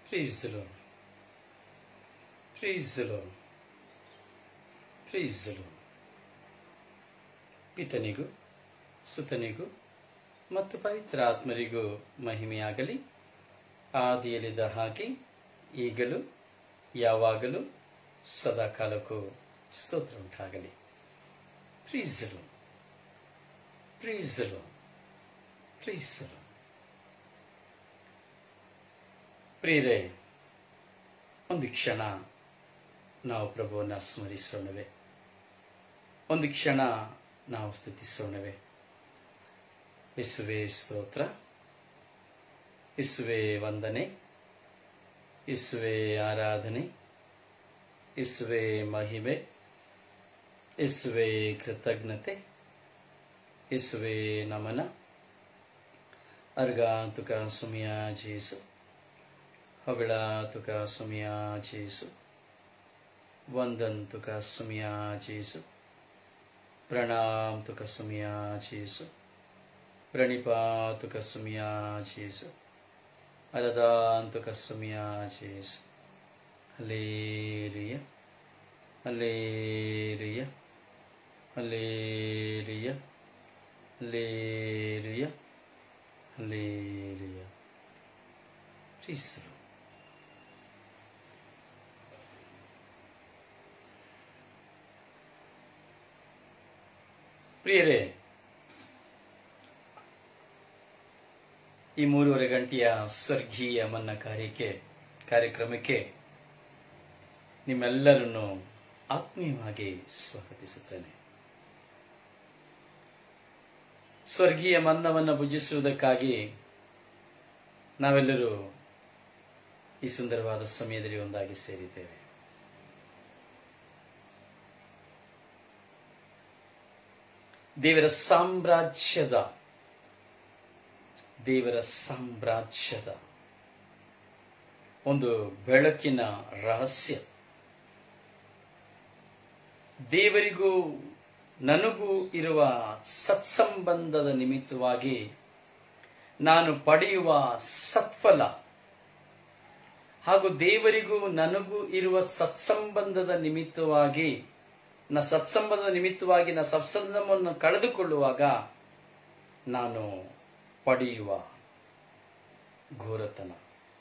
Praise the Lord. Praise the Lord. Praise the Lord. ಪಿತನಿಗೂ ಸುತನಿಗೂ ಮತ್ತು ಪವಿತ್ರ ಆತ್ಮರಿಗೂ ಮಹಿಮೆಯಾಗಲಿ ಆದಿಯಲ್ಲಿದ್ದ ಹಾಗೆ ಈಗಲೂ ಯಾವಾಗಲೂ ಸದಾಕಾಲಕ್ಕೂ ಸ್ತೋತ್ರ ಉಂಟಾಗಲಿ ಪ್ರೀಸಲು ಪ್ರೀಸಲು ಪ್ರೀಸಲು ಪ್ರಿಯರೇ ಒಂದು ಕ್ಷಣ ನಾವು ಪ್ರಭುವನ್ನು ಸ್ಮರಿಸೋಣವೇ ಒಂದು ಕ್ಷಣ ನಾವು ಸ್ತುತಿಸೋಣವೇ ಯೇಸುವೆ ಸ್ತೋತ್ರ ಯೇಸುವೆ ವಂದನೆ ಯೇಸುವೆ ಆರಾಧನೆ ಯೇಸುವೆ ಮಹಿಮೆ ಯೇಸುವೆ ಕೃತಜ್ಞತೆ ಯೇಸುವೆ ನಮನ ಅರ್ಗಾಂತುಕ ಸುಮಿಯ ಜೇಸು ಹೊಗಳಾತುಕ ಸುಮಿಯ ಜೇಸು ವಂದಂತುಕ ಸುಮಿಯ ಜೇಸು ಪ್ರಣಾಂತುಕ ಸುಮಿಯ ಜೇಸು ಪ್ರಣಿಪಾತುಕ ಸುಮಿಯ ಜೇಸು ಅರದಾಂತುಕ ಸುಮಿಯ ಜೇಸು ಹಲೇಲಿಯ ಹಲೇಲಿಯ ಹಲೇಲಿಯ ಹಲೇಲಿಯ ಹಲೇಲಿಯ ಪ್ರೀಸರು ಪ್ರಿಯರೇ ಈ ಮೂರುವರೆ ಗಂಟೆಯ ಸ್ವರ್ಗೀಯ ಮನ್ನ ಕಾರ್ಯಕ್ಕೆ ಕಾರ್ಯಕ್ರಮಕ್ಕೆ ನಿಮ್ಮೆಲ್ಲರನ್ನು ಆತ್ಮೀಯವಾಗಿ ಸ್ವಾಗತಿಸುತ್ತೇನೆ ಸ್ವರ್ಗೀಯ ಮನ್ನವನ್ನು ಭುಜಿಸುವುದಕ್ಕಾಗಿ ನಾವೆಲ್ಲರೂ ಈ ಸುಂದರವಾದ ಸಮಯದಲ್ಲಿ ಒಂದಾಗಿ ಸೇರಿದ್ದೇವೆ ದೇವರ ಸಾಮ್ರಾಜ್ಯದ ದೇವರ ಸಾಮ್ರಾಜ್ಯದ ಒಂದು ಬೆಳಕಿನ ರಹಸ್ಯ ದೇವರಿಗೂ ನನಗೂ ಇರುವ ಸತ್ಸಂಬಂಧದ ನಿಮಿತ್ತವಾಗಿ ನಾನು ಪಡೆಯುವ ಸತ್ಫಲ ಹಾಗೂ ದೇವರಿಗೂ ನನಗೂ ಇರುವ ಸತ್ಸಂಬಂಧದ ನಿಮಿತ್ತವಾಗಿ ನ ಸತ್ಸಂಬಂಧದ ನಿಮಿತ್ತವಾಗಿ ನಾ ಸತ್ಸಂಬಂಧವನ್ನು ಕಳೆದುಕೊಳ್ಳುವಾಗ ನಾನು ಪಡೆಯುವ ಘೋರತನ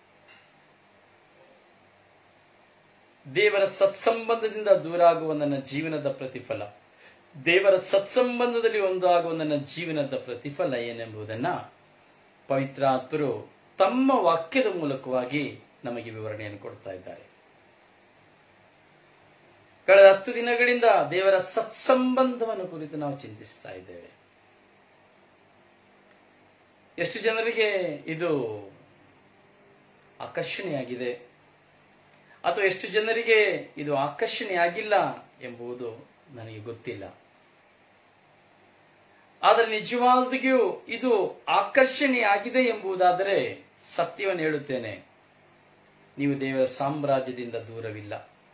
ದೇವರ ಸತ್ಸಂಬಂಧದಿಂದ ದೂರ ಆಗುವ ನನ್ನ ಜೀವನದ ಪ್ರತಿಫಲ ದೇವರ ಸತ್ಸಂಬಂಧದಲ್ಲಿ ಒಂದಾಗುವ ನನ್ನ ಜೀವನದ ಪ್ರತಿಫಲ ಏನೆಂಬುದನ್ನ ಪವಿತ್ರಾತ್ಮರು ತಮ್ಮ ವಾಕ್ಯದ ಮೂಲಕವಾಗಿ ನಮಗೆ ವಿವರಣೆಯನ್ನು ಕೊಡ್ತಾ ಇದ್ದಾರೆ ಕಳೆದ ಹತ್ತು ದಿನಗಳಿಂದ ದೇವರ ಸತ್ಸಂಬಂಧವನ್ನು ಕುರಿತು ನಾವು ಚಿಂತಿಸ್ತಾ ಇದ್ದೇವೆ ಎಷ್ಟು ಜನರಿಗೆ ಇದು ಆಕರ್ಷಣೆಯಾಗಿದೆ ಅಥವಾ ಎಷ್ಟು ಜನರಿಗೆ ಇದು ಆಕರ್ಷಣೆಯಾಗಿಲ್ಲ ಎಂಬುದು ನನಗೆ ಗೊತ್ತಿಲ್ಲ ಆದರೆ ನಿಜವಾದಗಿಯೂ ಇದು ಆಕರ್ಷಣೆಯಾಗಿದೆ ಎಂಬುದಾದರೆ ಸತ್ಯವನ್ನು ಹೇಳುತ್ತೇನೆ ನೀವು ದೇವರ ಸಾಮ್ರಾಜ್ಯದಿಂದ ದೂರವಿಲ್ಲ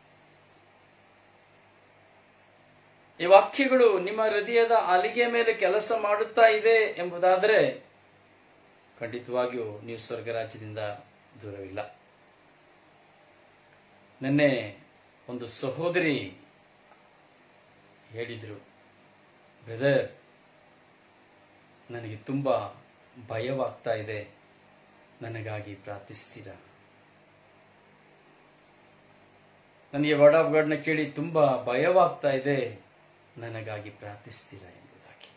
ಈ ವಾಕ್ಯಗಳು ನಿಮ್ಮ ಹೃದಯದ ಅಲಿಗೆ ಮೇಲೆ ಕೆಲಸ ಮಾಡುತ್ತಾ ಇದೆ ಎಂಬುದಾದರೆ ಖಂಡಿತವಾಗಿಯೂ ನೀವು ಸ್ವರ್ಗರಾಜ್ಯದಿಂದ ದೂರವಿಲ್ಲ ನಿನ್ನೆ ಒಂದು ಸಹೋದರಿ ಹೇಳಿದ್ರು ಬ್ರದರ್ ನನಗೆ ತುಂಬ ಭಯವಾಗ್ತಾ ಇದೆ ನನಗಾಗಿ ಪ್ರಾರ್ಥಿಸ್ತೀರಾ ನನಗೆ ವರ್ಡ್ ಆಫ್ ಗಾಡ್ನ ಕೇಳಿ ತುಂಬ ಭಯವಾಗ್ತಾ ಇದೆ ನನಗಾಗಿ ಪ್ರಾರ್ಥಿಸ್ತೀರಾ ಎಂಬುದಾಗಿ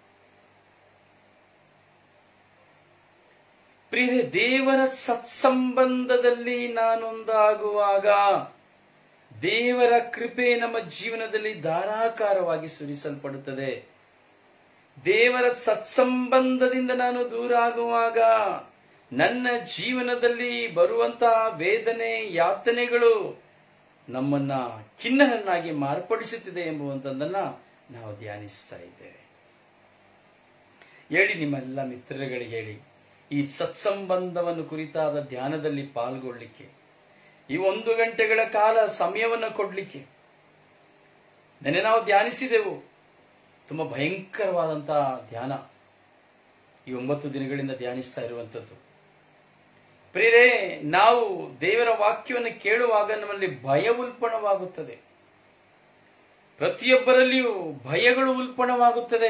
ಪ್ರಿಯರೇ ದೇವರ ಸತ್ಸಂಬಂಧದಲ್ಲಿ ನಾನೊಂದಾಗುವಾಗ ದೇವರ ಕೃಪೆ ನಮ್ಮ ಜೀವನದಲ್ಲಿ ಧಾರಾಕಾರವಾಗಿ ಸುರಿಸಲ್ಪಡುತ್ತದೆ ದೇವರ ಸತ್ಸಂಬಂಧದಿಂದ ನಾನು ದೂರ ಆಗುವಾಗ ನನ್ನ ಜೀವನದಲ್ಲಿ ಬರುವಂತಹ ವೇದನೆ ಯಾತನೆಗಳು ನಮ್ಮನ್ನ ಖಿನ್ನರನ್ನಾಗಿ ಮಾರ್ಪಡಿಸುತ್ತಿದೆ ಎಂಬುವಂಥದ್ದನ್ನ ನಾವು ಧ್ಯಾನಿಸ್ತಾ ಇದ್ದೇವೆ ಹೇಳಿ ನಿಮ್ಮೆಲ್ಲ ಮಿತ್ರರುಗಳಿಗೆ ಹೇಳಿ ಈ ಸತ್ಸಂಬಂಧವನ್ನು ಕುರಿತಾದ ಧ್ಯಾನದಲ್ಲಿ ಪಾಲ್ಗೊಳ್ಳಿಕ್ಕೆ ಈ ಒಂದು ಗಂಟೆಗಳ ಕಾಲ ಸಮಯವನ್ನು ಕೊಡ್ಲಿಕ್ಕೆ ನೆನೆ ನಾವು ಧ್ಯಾನಿಸಿದೆವು ತುಂಬಾ ಭಯಂಕರವಾದಂತಹ ಧ್ಯಾನ ಈ ಒಂಬತ್ತು ದಿನಗಳಿಂದ ಧ್ಯಾನಿಸ್ತಾ ಇರುವಂಥದ್ದು ಪ್ರಿಯರೇ ನಾವು ದೇವರ ವಾಕ್ಯವನ್ನು ಕೇಳುವಾಗ ನಮ್ಮಲ್ಲಿ ಭಯ ಉಲ್ಪಣವಾಗುತ್ತದೆ ಪ್ರತಿಯೊಬ್ಬರಲ್ಲಿಯೂ ಭಯಗಳು ಉಲ್ಪಣವಾಗುತ್ತದೆ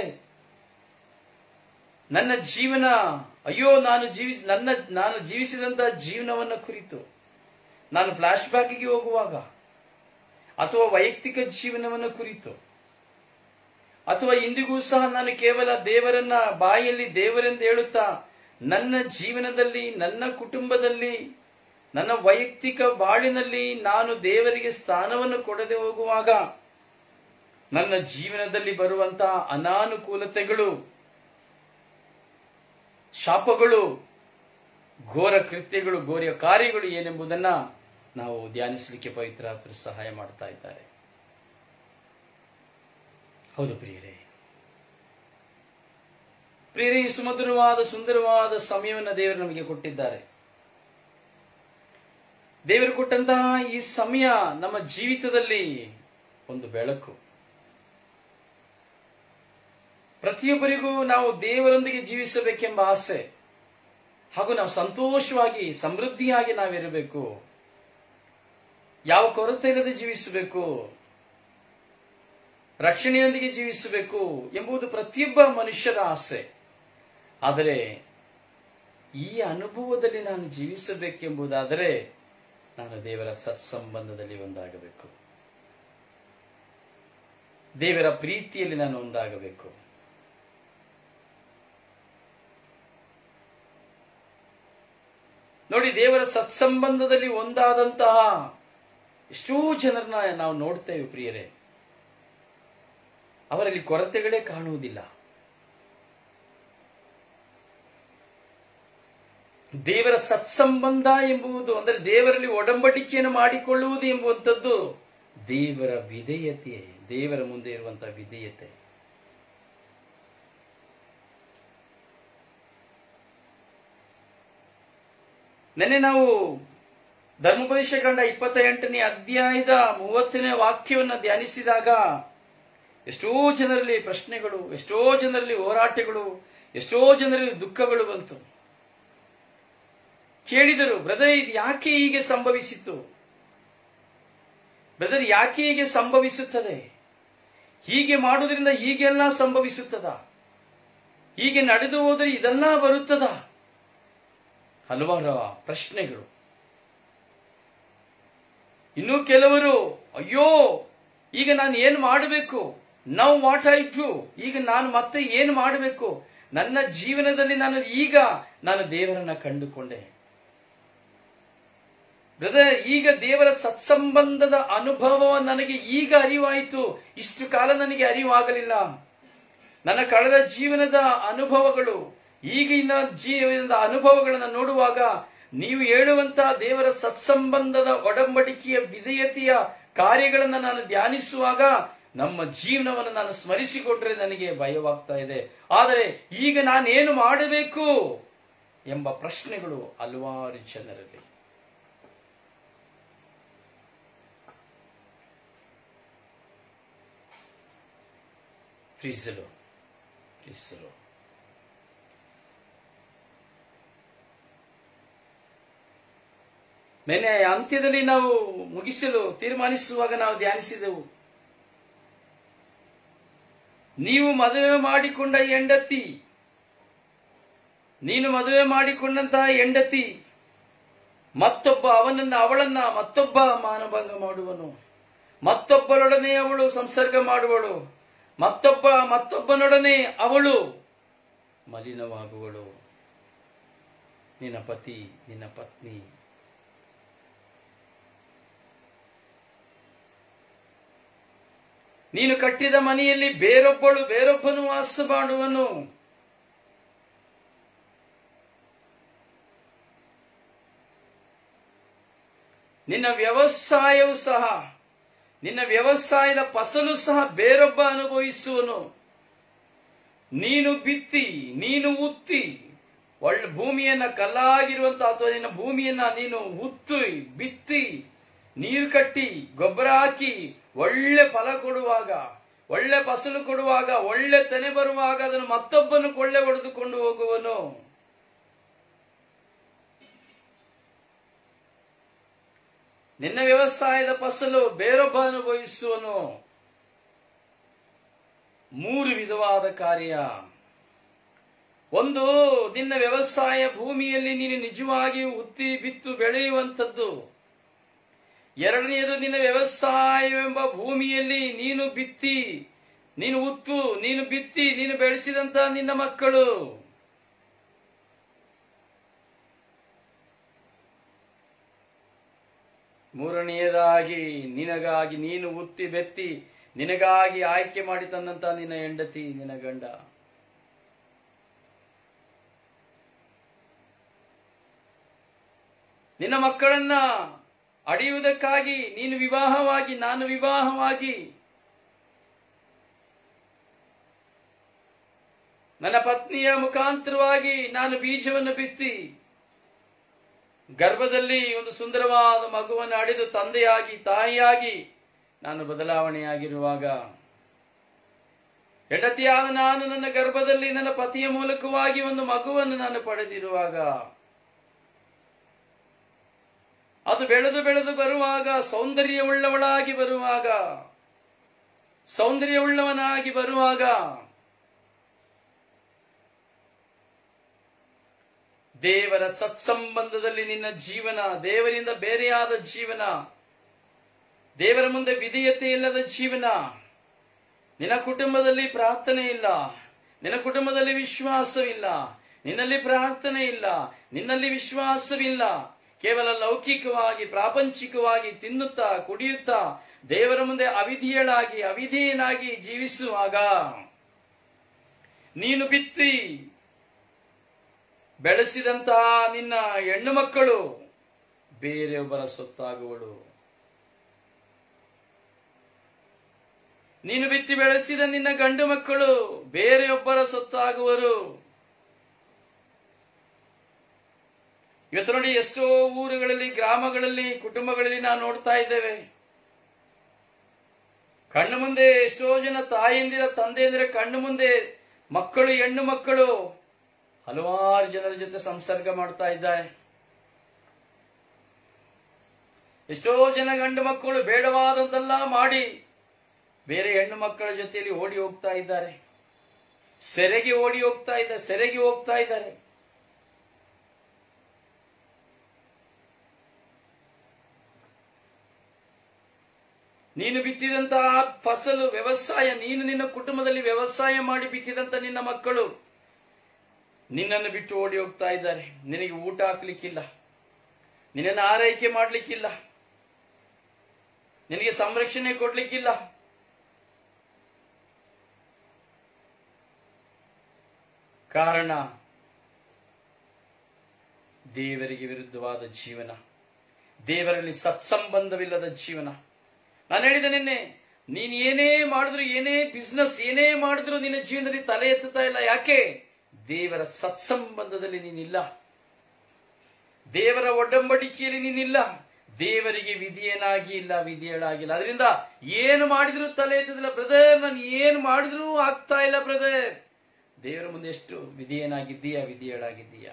ನನ್ನ ಜೀವನ ಅಯ್ಯೋ ನಾನು ಜೀವಿಸ ನನ್ನ ನಾನು ಜೀವಿಸಿದಂತಹ ಜೀವನವನ್ನ ಕುರಿತು ನಾನು ಫ್ಲಾಶ್ ಬ್ಯಾಕ್ಗೆ ಹೋಗುವಾಗ ಅಥವಾ ವೈಯಕ್ತಿಕ ಜೀವನವನ್ನು ಕುರಿತು ಅಥವಾ ಇಂದಿಗೂ ಸಹ ನಾನು ಕೇವಲ ದೇವರನ್ನ ಬಾಯಲ್ಲಿ ದೇವರೆಂದು ಹೇಳುತ್ತಾ ನನ್ನ ಜೀವನದಲ್ಲಿ ನನ್ನ ಕುಟುಂಬದಲ್ಲಿ ನನ್ನ ವೈಯಕ್ತಿಕ ಬಾಳಿನಲ್ಲಿ ನಾನು ದೇವರಿಗೆ ಸ್ಥಾನವನ್ನು ಕೊಡದೆ ಹೋಗುವಾಗ ನನ್ನ ಜೀವನದಲ್ಲಿ ಬರುವಂತಹ ಅನಾನುಕೂಲತೆಗಳು ಶಾಪಗಳು ಘೋರ ಕೃತ್ಯಗಳು ಘೋರ ಕಾರ್ಯಗಳು ಏನೆಂಬುದನ್ನ ನಾವು ಧ್ಯಾನಿಸಲಿಕ್ಕೆ ಪವಿತ್ರಾತ್ಮರು ಸಹಾಯ ಮಾಡ್ತಾ ಇದ್ದಾರೆ ಹೌದು ಪ್ರಿಯರೇ ಪ್ರಿಯರೇ ಈ ಸುಮಧುರವಾದ ಸುಂದರವಾದ ಸಮಯವನ್ನು ದೇವರು ನಮಗೆ ಕೊಟ್ಟಿದ್ದಾರೆ ದೇವರು ಕೊಟ್ಟಂತಹ ಈ ಸಮಯ ನಮ್ಮ ಜೀವಿತದಲ್ಲಿ ಒಂದು ಬೆಳಕು ಪ್ರತಿಯೊಬ್ಬರಿಗೂ ನಾವು ದೇವರೊಂದಿಗೆ ಜೀವಿಸಬೇಕೆಂಬ ಆಸೆ ಹಾಗೂ ನಾವು ಸಂತೋಷವಾಗಿ ಸಮೃದ್ಧಿಯಾಗಿ ನಾವಿರಬೇಕು ಯಾವ ಕೊರತೆ ಇಲ್ಲದೆ ಜೀವಿಸಬೇಕು ರಕ್ಷಣೆಯೊಂದಿಗೆ ಜೀವಿಸಬೇಕು ಎಂಬುದು ಪ್ರತಿಯೊಬ್ಬ ಮನುಷ್ಯರ ಆಸೆ ಆದರೆ ಈ ಅನುಭವದಲ್ಲಿ ನಾನು ಜೀವಿಸಬೇಕೆಂಬುದಾದರೆ ನಾನು ದೇವರ ಸತ್ಸಂಬಂಧದಲ್ಲಿ ಒಂದಾಗಬೇಕು ದೇವರ ಪ್ರೀತಿಯಲ್ಲಿ ನಾನು ಒಂದಾಗಬೇಕು ನೋಡಿ ದೇವರ ಸತ್ಸಂಬಂಧದಲ್ಲಿ ಒಂದಾದಂತಹ ಎಷ್ಟೋ ಜನರನ್ನ ನಾವು ನೋಡ್ತೇವೆ ಪ್ರಿಯರೇ ಅವರಲ್ಲಿ ಕೊರತೆಗಳೇ ಕಾಣುವುದಿಲ್ಲ ದೇವರ ಸತ್ಸಂಬಂಧ ಎಂಬುದು ಅಂದರೆ ದೇವರಲ್ಲಿ ಒಡಂಬಡಿಕೆಯನ್ನು ಮಾಡಿಕೊಳ್ಳುವುದು ಎಂಬುವಂಥದ್ದು ದೇವರ ವಿಧೇಯತೆ ದೇವರ ಮುಂದೆ ಇರುವಂತಹ ವಿಧೇಯತೆ ನೆನ್ನೆ ನಾವು ಧರ್ಮೋಪದೇಶ ಕಂಡ ಇಪ್ಪತ್ತ ಎಂಟನೇ ಅಧ್ಯಾಯದ ಮೂವತ್ತನೇ ವಾಕ್ಯವನ್ನು ಧ್ಯಾನಿಸಿದಾಗ ಎಷ್ಟೋ ಜನರಲ್ಲಿ ಪ್ರಶ್ನೆಗಳು ಎಷ್ಟೋ ಜನರಲ್ಲಿ ಹೋರಾಟಗಳು ಎಷ್ಟೋ ಜನರಲ್ಲಿ ದುಃಖಗಳು ಬಂತು ಕೇಳಿದರು ಬ್ರದರ್ ಇದು ಯಾಕೆ ಹೀಗೆ ಸಂಭವಿಸಿತು ಬ್ರದರ್ ಯಾಕೆ ಹೀಗೆ ಸಂಭವಿಸುತ್ತದೆ ಹೀಗೆ ಮಾಡುವುದರಿಂದ ಹೀಗೆಲ್ಲ ಸಂಭವಿಸುತ್ತದ ಹೀಗೆ ನಡೆದು ಹೋದರೆ ಇದೆಲ್ಲ ಬರುತ್ತದ ಹಲವಾರು ಪ್ರಶ್ನೆಗಳು ಇನ್ನು ಕೆಲವರು ಅಯ್ಯೋ ಈಗ ನಾನು ಏನು ಮಾಡಬೇಕು ನೌ ವಾಟ್ ಐ ಡು ಈಗ ನಾನು ಮತ್ತೆ ಏನು ಮಾಡಬೇಕು ನನ್ನ ಜೀವನದಲ್ಲಿ ನಾನು ಈಗ ನಾನು ದೇವರನ್ನ ಕಂಡುಕೊಂಡೆ ಬ್ರದರ್ ಈಗ ದೇವರ ಸತ್ಸಂಬಂಧದ ಅನುಭವ ನನಗೆ ಈಗ ಅರಿವಾಯಿತು ಇಷ್ಟು ಕಾಲ ನನಗೆ ಅರಿವಾಗಲಿಲ್ಲ ನನ್ನ ಕಳೆದ ಜೀವನದ ಅನುಭವಗಳು ಈಗಿನ ಜೀವನದ ಅನುಭವಗಳನ್ನು ನೋಡುವಾಗ ನೀವು ಹೇಳುವಂತಹ ದೇವರ ಸತ್ಸಂಬಂಧದ ಒಡಂಬಡಿಕೆಯ ವಿಧೇಯತೆಯ ಕಾರ್ಯಗಳನ್ನು ನಾನು ಧ್ಯಾನಿಸುವಾಗ ನಮ್ಮ ಜೀವನವನ್ನು ನಾನು ಸ್ಮರಿಸಿಕೊಂಡ್ರೆ ನನಗೆ ಭಯವಾಗ್ತಾ ಇದೆ ಆದರೆ ಈಗ ನಾನೇನು ಮಾಡಬೇಕು ಎಂಬ ಪ್ರಶ್ನೆಗಳು ಹಲವಾರು ಜನರಲ್ಲಿ ಪ್ರೀಸಲು ಪ್ರೀಸಲು ನೆನೆ ಅಂತ್ಯದಲ್ಲಿ ನಾವು ಮುಗಿಸಲು ತೀರ್ಮಾನಿಸುವಾಗ ನಾವು ಧ್ಯಾನಿಸಿದೆವು ನೀವು ಮದುವೆ ಮಾಡಿಕೊಂಡ ಹೆಂಡತಿ ನೀನು ಮದುವೆ ಮಾಡಿಕೊಂಡಂತಹ ಹೆಂಡತಿ ಮತ್ತೊಬ್ಬ ಅವನನ್ನ ಅವಳನ್ನ ಮತ್ತೊಬ್ಬ ಮಾನಭಂಗ ಮಾಡುವನು ಮತ್ತೊಬ್ಬರೊಡನೆ ಅವಳು ಸಂಸರ್ಗ ಮಾಡುವಳು ಮತ್ತೊಬ್ಬ ಮತ್ತೊಬ್ಬನೊಡನೆ ಅವಳು ಮಲಿನವಾಗುವಳು ನಿನ್ನ ಪತಿ ನಿನ್ನ ಪತ್ನಿ ನೀನು ಕಟ್ಟಿದ ಮನೆಯಲ್ಲಿ ಬೇರೊಬ್ಬಳು ಬೇರೊಬ್ಬನು ವಾಸ ಮಾಡುವನು ನಿನ್ನ ವ್ಯವಸಾಯವು ಸಹ ನಿನ್ನ ವ್ಯವಸಾಯದ ಫಸಲು ಸಹ ಬೇರೊಬ್ಬ ಅನುಭವಿಸುವನು ನೀನು ಬಿತ್ತಿ ನೀನು ಉತ್ತಿ ಒಳ್ಳೆ ಭೂಮಿಯನ್ನ ಕಲ್ಲಾಗಿರುವಂತ ಅಥವಾ ನಿನ್ನ ಭೂಮಿಯನ್ನ ನೀನು ಉತ್ತು ಬಿತ್ತಿ ನೀರು ಕಟ್ಟಿ ಗೊಬ್ಬರ ಹಾಕಿ ಒಳ್ಳೆ ಫಲ ಕೊಡುವಾಗ ಒಳ್ಳೆ ಫಸಲು ಕೊಡುವಾಗ ಒಳ್ಳೆ ತೆನೆ ಬರುವಾಗ ಅದನ್ನು ಮತ್ತೊಬ್ಬನು ಕೊಳ್ಳೆ ಹೊಡೆದುಕೊಂಡು ಹೋಗುವನು ನಿನ್ನ ವ್ಯವಸಾಯದ ಫಸಲು ಬೇರೊಬ್ಬ ಅನುಭವಿಸುವನು ಮೂರು ವಿಧವಾದ ಕಾರ್ಯ ಒಂದು ನಿನ್ನ ವ್ಯವಸಾಯ ಭೂಮಿಯಲ್ಲಿ ನೀನು ನಿಜವಾಗಿ ಉತ್ತಿ ಬಿತ್ತು ಬೆಳೆಯುವಂಥದ್ದು ಎರಡನೆಯದು ನಿನ್ನ ವ್ಯವಸಾಯವೆಂಬ ಭೂಮಿಯಲ್ಲಿ ನೀನು ಬಿತ್ತಿ ನೀನು ಉತ್ತು ನೀನು ಬಿತ್ತಿ ನೀನು ಬೆಳೆಸಿದಂತ ನಿನ್ನ ಮಕ್ಕಳು ಮೂರನೆಯದಾಗಿ ನಿನಗಾಗಿ ನೀನು ಉತ್ತಿ ಬೆತ್ತಿ ನಿನಗಾಗಿ ಆಯ್ಕೆ ಮಾಡಿ ತಂದಂತ ನಿನ್ನ ಹೆಂಡತಿ ನಿನ್ನ ಗಂಡ ನಿನ್ನ ಮಕ್ಕಳನ್ನ ಅಡಿಯುವುದಕ್ಕಾಗಿ ನೀನು ವಿವಾಹವಾಗಿ ನಾನು ವಿವಾಹವಾಗಿ ನನ್ನ ಪತ್ನಿಯ ಮುಖಾಂತರವಾಗಿ ನಾನು ಬೀಜವನ್ನು ಬಿತ್ತಿ ಗರ್ಭದಲ್ಲಿ ಒಂದು ಸುಂದರವಾದ ಮಗುವನ್ನು ಅಡೆದು ತಂದೆಯಾಗಿ ತಾಯಿಯಾಗಿ ನಾನು ಬದಲಾವಣೆಯಾಗಿರುವಾಗ ಹೆಂಡತಿಯಾದ ನಾನು ನನ್ನ ಗರ್ಭದಲ್ಲಿ ನನ್ನ ಪತಿಯ ಮೂಲಕವಾಗಿ ಒಂದು ಮಗುವನ್ನು ನಾನು ಪಡೆದಿರುವಾಗ ಅದು ಬೆಳೆದು ಬೆಳೆದು ಬರುವಾಗ ಸೌಂದರ್ಯವುಳ್ಳವಳಾಗಿ ಬರುವಾಗ ಸೌಂದರ್ಯವುಳ್ಳವನಾಗಿ ಬರುವಾಗ ದೇವರ ಸತ್ಸಂಬಂಧದಲ್ಲಿ ನಿನ್ನ ಜೀವನ ದೇವರಿಂದ ಬೇರೆಯಾದ ಜೀವನ ದೇವರ ಮುಂದೆ ವಿಧೇಯತೆ ಇಲ್ಲದ ಜೀವನ ನಿನ್ನ ಕುಟುಂಬದಲ್ಲಿ ಪ್ರಾರ್ಥನೆ ಇಲ್ಲ ನಿನ್ನ ಕುಟುಂಬದಲ್ಲಿ ವಿಶ್ವಾಸವಿಲ್ಲ ನಿನ್ನಲ್ಲಿ ಪ್ರಾರ್ಥನೆ ಇಲ್ಲ ನಿನ್ನಲ್ಲಿ ವಿಶ್ವಾಸವಿಲ್ಲ ಕೇವಲ ಲೌಕಿಕವಾಗಿ ಪ್ರಾಪಂಚಿಕವಾಗಿ ತಿನ್ನುತ್ತಾ ಕುಡಿಯುತ್ತಾ ದೇವರ ಮುಂದೆ ಅವಿಧಿಯಳಾಗಿ ಅವಿಧೇಯನಾಗಿ ಜೀವಿಸುವಾಗ ನೀನು ಬಿತ್ತಿ ಬೆಳೆಸಿದಂತಹ ನಿನ್ನ ಹೆಣ್ಣು ಮಕ್ಕಳು ಬೇರೆಯೊಬ್ಬರ ಸೊತ್ತಾಗುವಳು ನೀನು ಬಿತ್ತಿ ಬೆಳೆಸಿದ ನಿನ್ನ ಗಂಡು ಮಕ್ಕಳು ಬೇರೆಯೊಬ್ಬರ ಸೊತ್ತಾಗುವರು ಇವತ್ತು ನೋಡಿ ಎಷ್ಟೋ ಊರುಗಳಲ್ಲಿ ಗ್ರಾಮಗಳಲ್ಲಿ ಕುಟುಂಬಗಳಲ್ಲಿ ನಾವು ನೋಡ್ತಾ ಇದ್ದೇವೆ ಕಣ್ಣು ಮುಂದೆ ಎಷ್ಟೋ ಜನ ತಾಯಿಯಂದಿರ ತಂದೆಯಂದಿರ ಕಣ್ಣು ಮುಂದೆ ಮಕ್ಕಳು ಹೆಣ್ಣು ಮಕ್ಕಳು ಹಲವಾರು ಜನರ ಜೊತೆ ಸಂಸರ್ಗ ಮಾಡ್ತಾ ಇದ್ದಾರೆ ಎಷ್ಟೋ ಜನ ಗಂಡು ಮಕ್ಕಳು ಬೇಡವಾದಂತೆಲ್ಲ ಮಾಡಿ ಬೇರೆ ಹೆಣ್ಣು ಮಕ್ಕಳ ಜೊತೆಯಲ್ಲಿ ಓಡಿ ಹೋಗ್ತಾ ಇದ್ದಾರೆ ಸೆರೆಗೆ ಓಡಿ ಹೋಗ್ತಾ ಇದ್ದಾರೆ ಸೆರೆಗೆ ಹೋಗ್ತಾ ಇದ್ದಾರೆ ನೀನು ಬಿತ್ತಿದಂತಹ ಫಸಲು ವ್ಯವಸಾಯ ನೀನು ನಿನ್ನ ಕುಟುಂಬದಲ್ಲಿ ವ್ಯವಸಾಯ ಮಾಡಿ ಬಿತ್ತಿದಂತ ನಿನ್ನ ಮಕ್ಕಳು ನಿನ್ನನ್ನು ಬಿಟ್ಟು ಓಡಿ ಹೋಗ್ತಾ ಇದ್ದಾರೆ ನಿನಗೆ ಊಟ ಹಾಕ್ಲಿಕ್ಕಿಲ್ಲ ನಿನ್ನನ್ನು ಆರೈಕೆ ಮಾಡ್ಲಿಕ್ಕಿಲ್ಲ ನಿನಗೆ ಸಂರಕ್ಷಣೆ ಕೊಡ್ಲಿಕ್ಕಿಲ್ಲ ಕಾರಣ ದೇವರಿಗೆ ವಿರುದ್ಧವಾದ ಜೀವನ ದೇವರಲ್ಲಿ ಸತ್ಸಂಬಂಧವಿಲ್ಲದ ಜೀವನ ನಾನು ಹೇಳಿದೆ ನಿನ್ನೆ ನೀನ್ ಏನೇ ಮಾಡಿದ್ರು ಏನೇ ಬಿಸ್ನೆಸ್ ಏನೇ ಮಾಡಿದ್ರು ನಿನ್ನ ಜೀವನದಲ್ಲಿ ತಲೆ ಎತ್ತುತ್ತಾ ಇಲ್ಲ ಯಾಕೆ ದೇವರ ಸತ್ಸಂಬಂಧದಲ್ಲಿ ನೀನಿಲ್ಲ ದೇವರ ಒಡಂಬಡಿಕೆಯಲ್ಲಿ ನೀನಿಲ್ಲ ದೇವರಿಗೆ ವಿಧಿಯನಾಗಿ ಇಲ್ಲ ವಿಧಿಯಳಾಗಿಲ್ಲ ಅದರಿಂದ ಏನು ಮಾಡಿದ್ರು ತಲೆ ಎತ್ತದಿಲ್ಲ ಬ್ರದರ್ ನಾನು ಏನು ಮಾಡಿದ್ರು ಆಗ್ತಾ ಇಲ್ಲ ಬ್ರದರ್ ದೇವರ ಮುಂದೆ ಎಷ್ಟು ವಿಧಿಯನಾಗಿದ್ದೀಯಾ ವಿಧಿಯಳಾಗಿದ್ದೀಯಾ